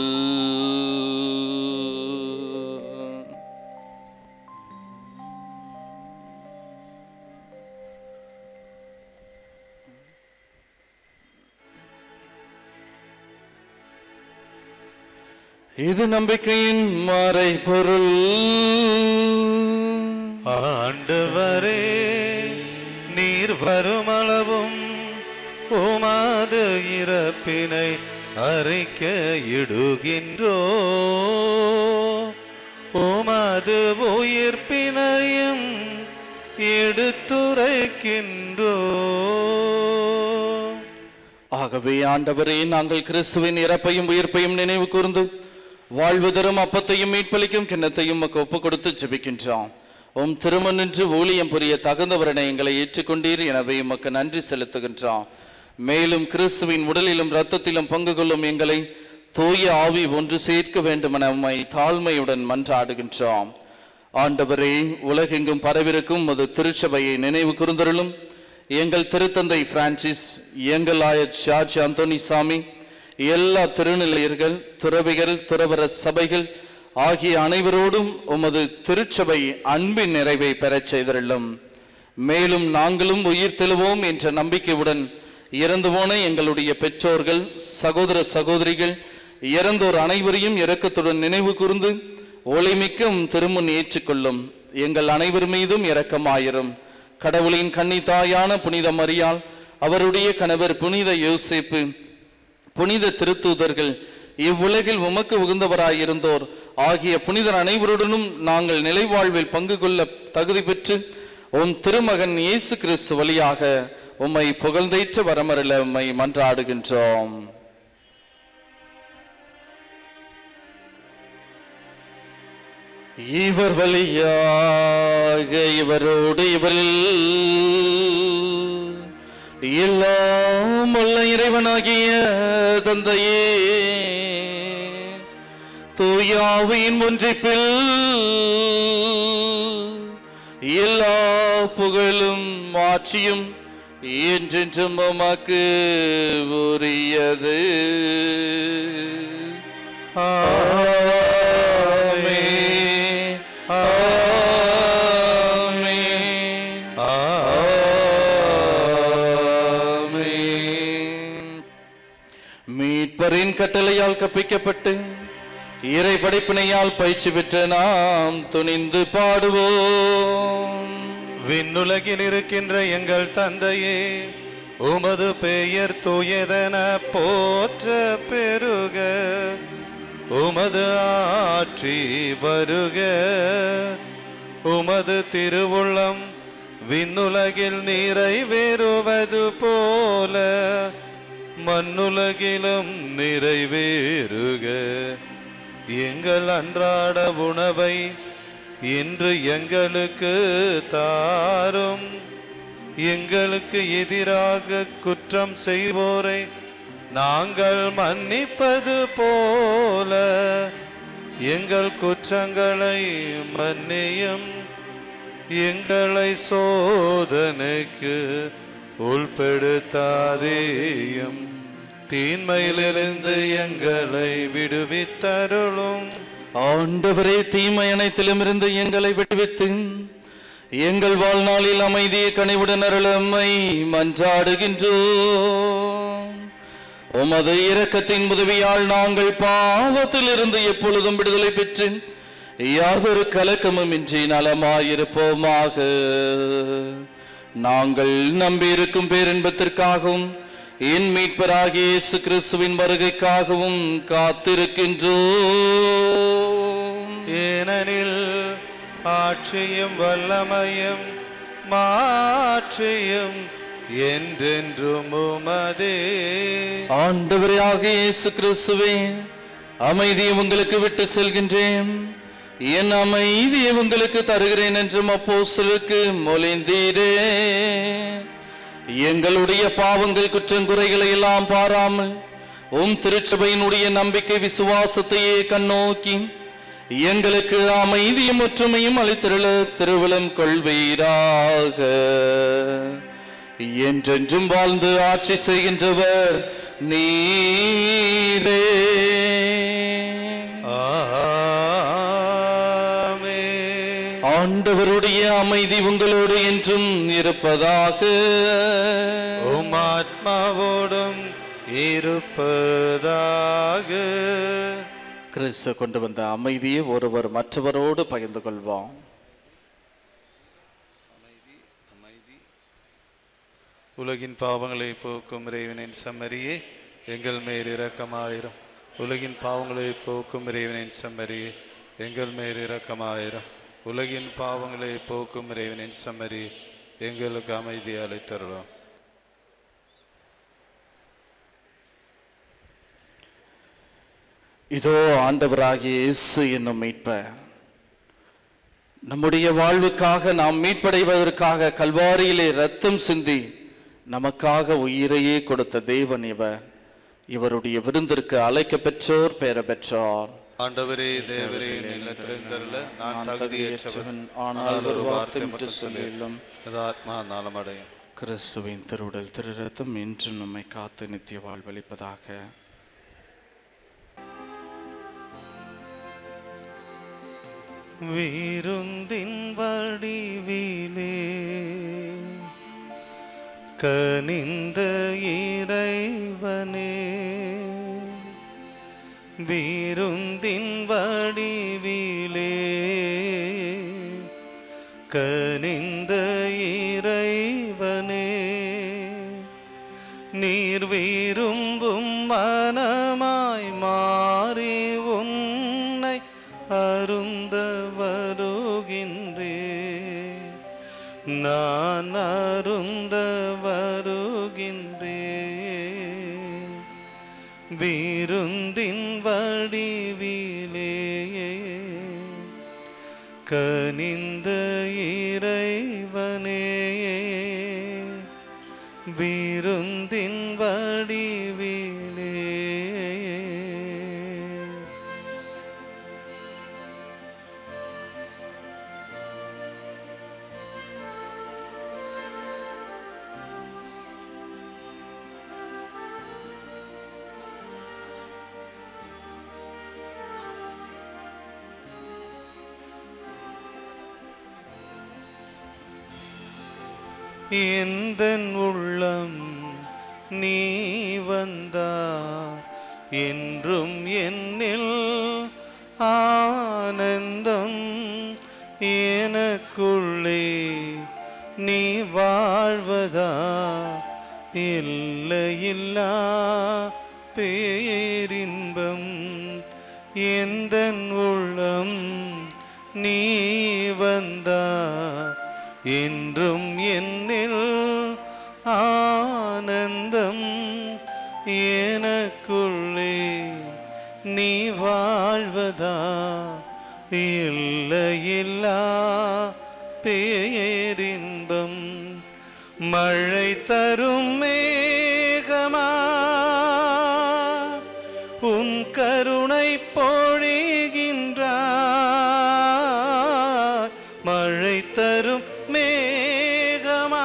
இது நம்பிக்கையின் மறைபொருள் ஆண்டவரே நீர் வருமளவும் உமாது இறப்பினை அறிக்க இடுகின்றோ உமது உயிர்ப்பினையும் எடுத்துரைக்கின்றோ ஆகவே ஆண்டவரே நாங்கள் கிறிஸ்துவின் இறப்பையும் உயிர்ப்பையும் நினைவு கூர்ந்து வாழ்வு தரும் அப்பத்தையும் மீட்பளிக்கும் கிண்ணத்தையும் உமக்கு ஒப்புக் கொடுத்து ஜெபிக்கின்றோம் உம் திருமண் நின்று ஊழியம் புரிய தகுந்தவரனை எங்களை ஏற்றுக்கொண்டீர் எனவே உமக்கு நன்றி செலுத்துகின்றோம் மேலும் கிறிஸ்துவின் உடலிலும் இரத்தத்திலும் பங்கு கொள்ளும் எங்களை தூய ஆவி ஒன்று சேர்க்க வேண்டுமென உம்மை தாழ்மையுடன் மன்றாடுகின்றோம் ஆண்டவரே உலகெங்கும் பரவிருக்கும் அது திருச்சபையை நினைவு கூர்ந்தருளும் எங்கள் திருத்தந்தை பிரான்சிஸ் எங்கள் ஆயர் ஷாஜி அந்தோனி சாமி எல்லா திருநிலையர்கள் துறவிகள் துறவர சபைகள் ஆகிய அனைவரோடும் உமது திருச்சபை அன்பின் நிறைவை பெறச் செய்தருளும் மேலும் நாங்களும் உயிர் தெழுவோம் என்ற நம்பிக்கையுடன் இறந்து போன எங்களுடைய பெற்றோர்கள் சகோதர சகோதரிகள் இறந்தோர் அனைவரையும் இரக்கத்துடன் நினைவு கூர்ந்து ஒளிமிக்க உம் திருமுன் ஏற்றுக்கொள்ளும் எங்கள் அனைவர் மீதும் இரக்கமாயிரும் கடவுளின் கன்னி தாயான புனித மரியாள் அவருடைய கணவர் புனித யோசேப்பு புனித திருத்தூதர்கள் இவ்வுலகில் உமக்கு உகந்தவராயிருந்தோர் ஆகிய புனிதர் அனைவருடனும் நாங்கள் நிலைவாழ்வில் பங்கு கொள்ள தகுதி பெற்று உம் திருமகன் இயேசு கிறிஸ்து வழியாக உம்மை புகழ்ந்தேற்ற வரமருள உம்மை மன்றாடுகின்றோம் இவர் வழியாக இவரோடு இவரில் எல்லாம் உள்ள இறைவனாகிய தந்தையே தூயாவின் ஒன்றிப்பில் எல்லா புகழும் ஆட்சியும் என்றென்றும் உமக்கு உரியது ஆமென். ஆமென். ஆமென். மீட்பரின் கட்டளையால் கற்பிக்கப்பட்டு இறை படைப்பினையால் பயிற்சி பெற்ற நாம் துணிந்து பாடுவோம் விண்ணுலகில் இருக்கின்ற எங்கள் தந்தையே உமது பெயர் தூயதென போற்ற பெருக உமது ஆட்சி வருக உமது திருவுள்ளம் விண்ணுலகில் நிறைவேறுவது போல மண்ணுலகிலும் நிறைவேறுக எங்கள் அன்றாட உணவை இன்று எங்களுக்கு தாரும் எங்களுக்கு எதிராக குற்றம் செய்வோரை நாங்கள் மன்னிப்பது போல எங்கள் குற்றங்களை மன்னியும் எங்களை சோதனைக்கு உள்படுத்தாதேயும் தீன்மையிலிருந்து எங்களை விடுவித்தருளும் ஆண்டவரே தீமை அனைத்திலும் இருந்து எங்களை விடுவித்து எங்கள் வாழ்நாளில் அமைதியை கனிவுடன் அருளம்மை மன்றாடுகின்றோம் உமது இரக்கத்தின் உதவியால் நாங்கள் பாவத்தில் இருந்து எப்பொழுதும் விடுதலை பெற்று யாதொரு கலக்கமும் இன்றி நலமாயிருப்போமாக நாங்கள் நம்பியிருக்கும் பேரின்பத்திற்காகவும் என் மீட்பராகிய இயேசு கிறிஸ்துவின் வருகைக்காகவும் காத்திருக்கின்றோம் ஏனெனில் ஆட்சியும் வல்லமையும் மாற்றியும் என்றென்றும் உமதே ஆண்டவராக இயேசு கிறிஸ்துவே அமைதியை உங்களுக்கு விட்டு செல்கின்றேன் என் அமைதியை உங்களுக்கு தருகிறேன் என்றும் அப்போஸ்தலருக்கு மொழிந்தீரே எங்களுடைய பாவங்கள் குற்றங்குறைகளை எல்லாம் பாராமல் உம் திருச்சபையினுடைய நம்பிக்கை விசுவாசத்தையே கண்ணோக்கி எங்களுக்கு அமைதியும் ஒற்றுமையும் அளித்திருள திருவிழம் கொள்வீராக என்றென்றும் வாழ்ந்து ஆட்சி செய்கின்றவர் நீரே ஆமென். ஆண்டவருடைய அமைதி உங்களோடு என்றும் இருப்பதாக உம் ஆத்மாவோடும் இருப்பதாக கிறிஸ்து கொண்டு வந்த அமைதியை ஒருவர் மற்றவரோடு பகிர்ந்து கொள்வோம் உலகின் பாவங்களை போக்கும் இறைவனின் செம்மறியே எங்கள் மேல் இரக்கமாயிரும் உலகின் பாவங்களை போக்கும் இறைவனின் செம்மறியே எங்கள் மேல் இரக்கமாயிரும் உலகின் பாவங்களை போக்கும் இறைவனின் செம்மறியே எங்களுக்கு அமைதி அளித்தருளும் இதோ ஆண்டவராகிய இயேசு என்னும் மீட்பர் நம்முடைய வாழ்வுக்காக நாம் மீட்படைவதற்காக கல்வாரியிலே ரத்தம் சிந்தி நமக்காக உயிரையே கொடுத்த தேவன் இவர் இவருடைய விருந்திற்கு அழைக்க பெற்றோர் பெற பெற்றார் ஆண்டவரே தேவரே நிலத்திருந்தருள நான் தகுதியற்றவன் ஆனால் ஒரு வார்த்தை மட்டும் சொல்லிலும் அது ஆத்மா நலமடையும் கிறிஸ்துவின் திருவுடல் திரு ரத்தம் இன்று நம்மை காத்து நித்திய வாழ்வளிப்பதாக வீருந்தின் வடிவிலே கனிந்த இறைவனே வீருந்தின் வடிவிலே கனிந்த இறைவனே நீர் விரும்பும் மனமாய் மாறி உன்னை அருந்த வருகின்றே நான் அருந்த வருகின்றே விருந்தின் வடிவிலே கனிந்த இறைவனே விருந்தின் வடிவிலே எந்தன் உள்ளம் நீ வந்தா என்றும் என்னில் ஆனந்தம் எனக்குள்ளே நீ வாழ்வதா இல்லையில்லா பேரின்பம் எந்தன் உள்ளம் நீ வந்தா என்றும் என்னில் ஆனந்தம் எனக்குள்ளே நீ வாழ்வதா இல்லையில்லா பேரின்பம் மழை தரும் மேகமா உன் கருணை பொழிகின்றார் மழை தரும் மேகமா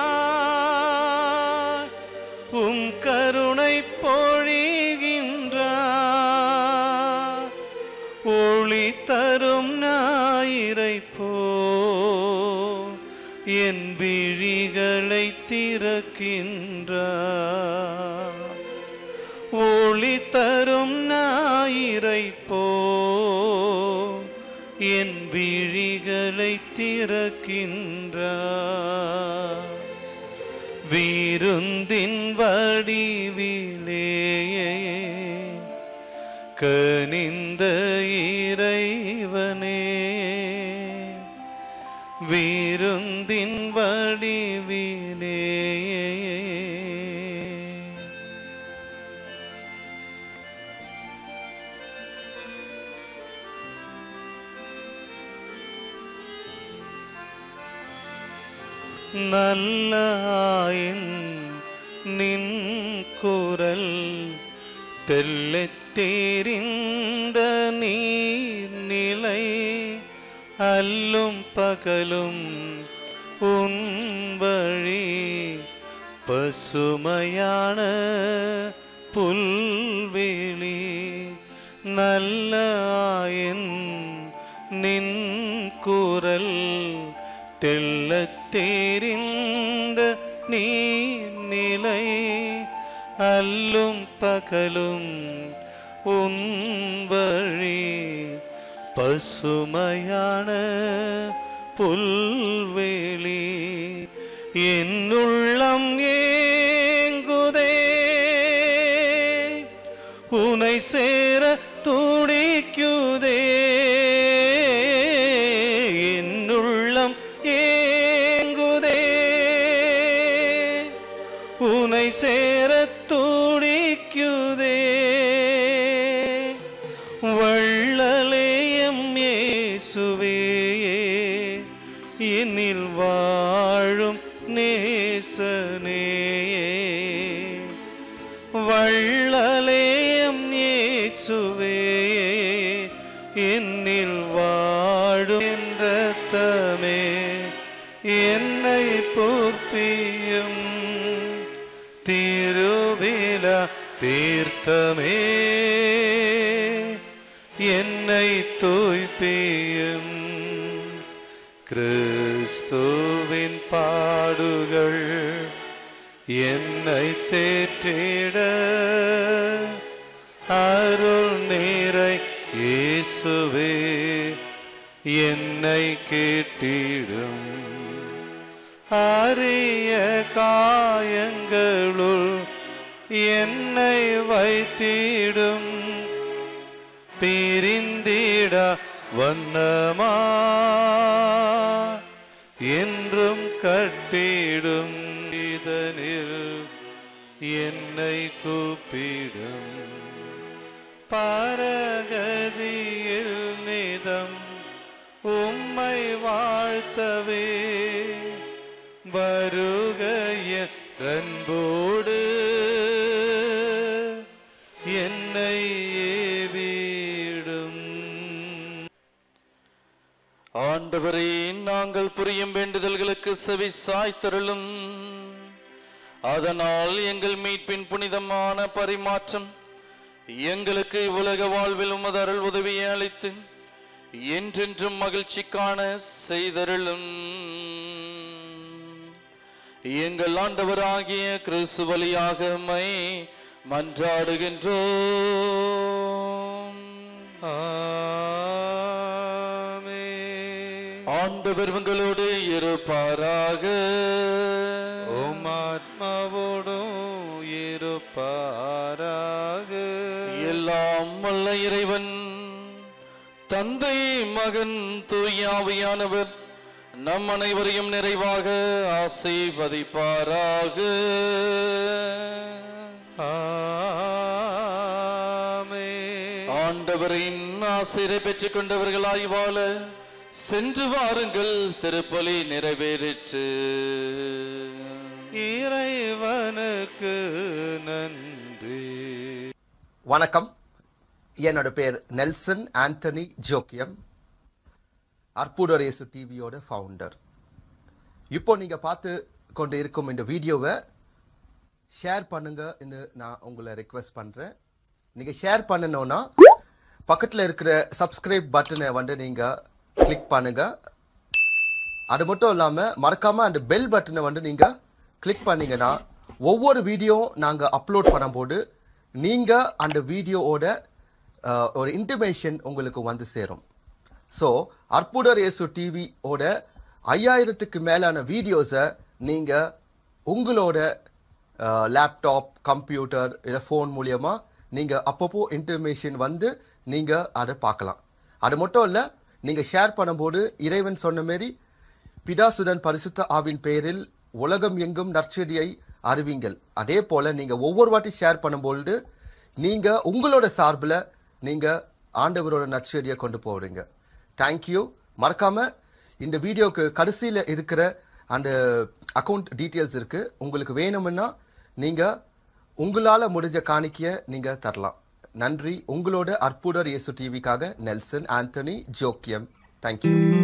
உம் கருணை பொழிகின்றார் ஒளி தரும் ஞாயிறை போ என் விழிகளை திறக்கின்றார் ஒளி தரும் ஞாயிறை போ என் விழிகளை திறக்கின்றார் வீர விருந்தின் வடிவிலே கனிந்த இறைவனே விருந்தின் வடிவிலே நல்லாயின் நின் குரல் தெல்லத் தெரிந்த நீர் நிலை அல்லும் பகலும் உன் வழி பசுமையான புல்வெளி நல்லாயின் நின் குரல் தெள்ளத் தெரிந்த நீர் நிலை அல்லும் பகலும் உன் வழி பசுமையான புல்வெளி என்னுள்ளம் ஏங்குதே உனை சேர துடிக்குதே என்னுள்ளம் ஏங்குதே உனை சேர துடிக்குதே வள்ளலேயம் இயேசுவே என்னில் வாழும் நேசனே வள்ளலேயம் இயேசுவே என்னில் வாழும் என்ற தமே என்னை பொற்பியும் திருவிழா தீர்த்தமே என்னை தூய்ப்பியும் கிறிஸ்துவின் பாடுகள் என்னை தேற்றிட அருள் நீரை இயேசுவே என்னை கேட்டிடும் அரிய காயங்களுள் என்னை வைத்திடும் பிரிந்திட வண்ணமா என்றும் கட்டிடும் இதனில் என்னை கூப்பிடும் பரகதியில் நிதம் உம்மை வாழ்த்தவே வருகைய ரன்போடு என்னை ஏவிடும் ஆண்டவரே நாங்கள் புரியும் வேண்டுதல்களுக்கு செவி சாய்த்தருளும் அதனால் எங்கள் மீட்பின் புனிதமான பரிமாற்றம் எங்களுக்கு உலக வாழ்வில் உமது அருள் உதவியை அளித்து என்றென்றும் மகிழ்ச்சி காண செய்தருளும் எங்கள் ஆண்டவராகிய கிறிஸ்து வழியாக மை மன்றாடுகின்றோம் ஆண்டவர் உங்களோடு இருப்பாராக உம் ஆத்மாவோடும் இருப்பாராக எல்லாம் வல்ல இறைவன் தந்தை மகன் தூயாவியானவர் நம் அனைவரையும் நிறைவாக ஆசீர்வதிப்பாராக ஆமென். ஆண்டவரின் ஆசிரை பெற்றுக் கொண்டவர்களாய் வாழ சென்று வாருங்கள் திருப்பலி நிறைவேறிற்று இறைவனுக்கு நன்றி வணக்கம் என்னோட பேர் நெல்சன் ஆண்டனி ஜோக்கியம் அற்புதரேசு டிவியோட ஃபவுண்டர் இப்போ நீங்கள் பார்த்து கொண்டு இருக்கும் இந்த வீடியோவை ஷேர் பண்ணுங்க நான் உங்களை ரெக்வெஸ்ட் பண்ணுறேன் நீங்கள் ஷேர் பண்ணணும்னா பக்கத்தில் இருக்கிற சப்ஸ்கிரைப் பட்டனை வந்து நீங்கள் கிளிக் பண்ணுங்க அது மட்டும் இல்லாமல் மறக்காமல் அந்த பெல் பட்டனை வந்து நீங்கள் கிளிக் பண்ணீங்கன்னா ஒவ்வொரு வீடியோ நாங்கள் அப்லோட் பண்ணும்போது நீங்கள் அந்த வீடியோவோட அஹ், ஒரு இன்டிமேஷன் உங்களுக்கு வந்து சேரும் ஸோ அற்புதர் இயேசு டிவியோட ஐயாயிரத்துக்கு மேலான வீடியோஸை நீங்கள் உங்களோட லேப்டாப் கம்ப்யூட்டர் இல்லை ஃபோன் மூலியமா நீங்கள் அப்பப்போ இன்ஃபர்மேஷன் வந்து நீங்கள் அதை பார்க்கலாம் அது மட்டும் இல்லை நீங்கள் ஷேர் பண்ணும்போது இறைவன் சொன்ன மாரி பிதாசுடன் பரிசுத்த ஆவின் பெயரில் உலகம் எங்கும் நற்செடியை அறிவிங்கள் அதே போல நீங்க ஒவ்வொரு வாட்டி ஷேர் பண்ணும்பொழுது நீங்க உங்களோட சார்பில் நீங்க ஆண்டவரோட நற்செடியை கொண்டு போறீங்க தேங்க்யூ மறக்காம இந்த வீடியோக்கு கடைசியில் இருக்கிற அந்த அக்கௌண்ட் டீட்டெயில்ஸ் இருக்கு உங்களுக்கு வேணும்னா நீங்க உங்களால முடிஞ்ச காணிக்கைய நீங்க தரலாம் நன்றி உங்களோட அற்புதர் இயேசு டிவிக்காக நெல்சன் ஆண்டனி ஜோக்கியம் தேங்க்யூ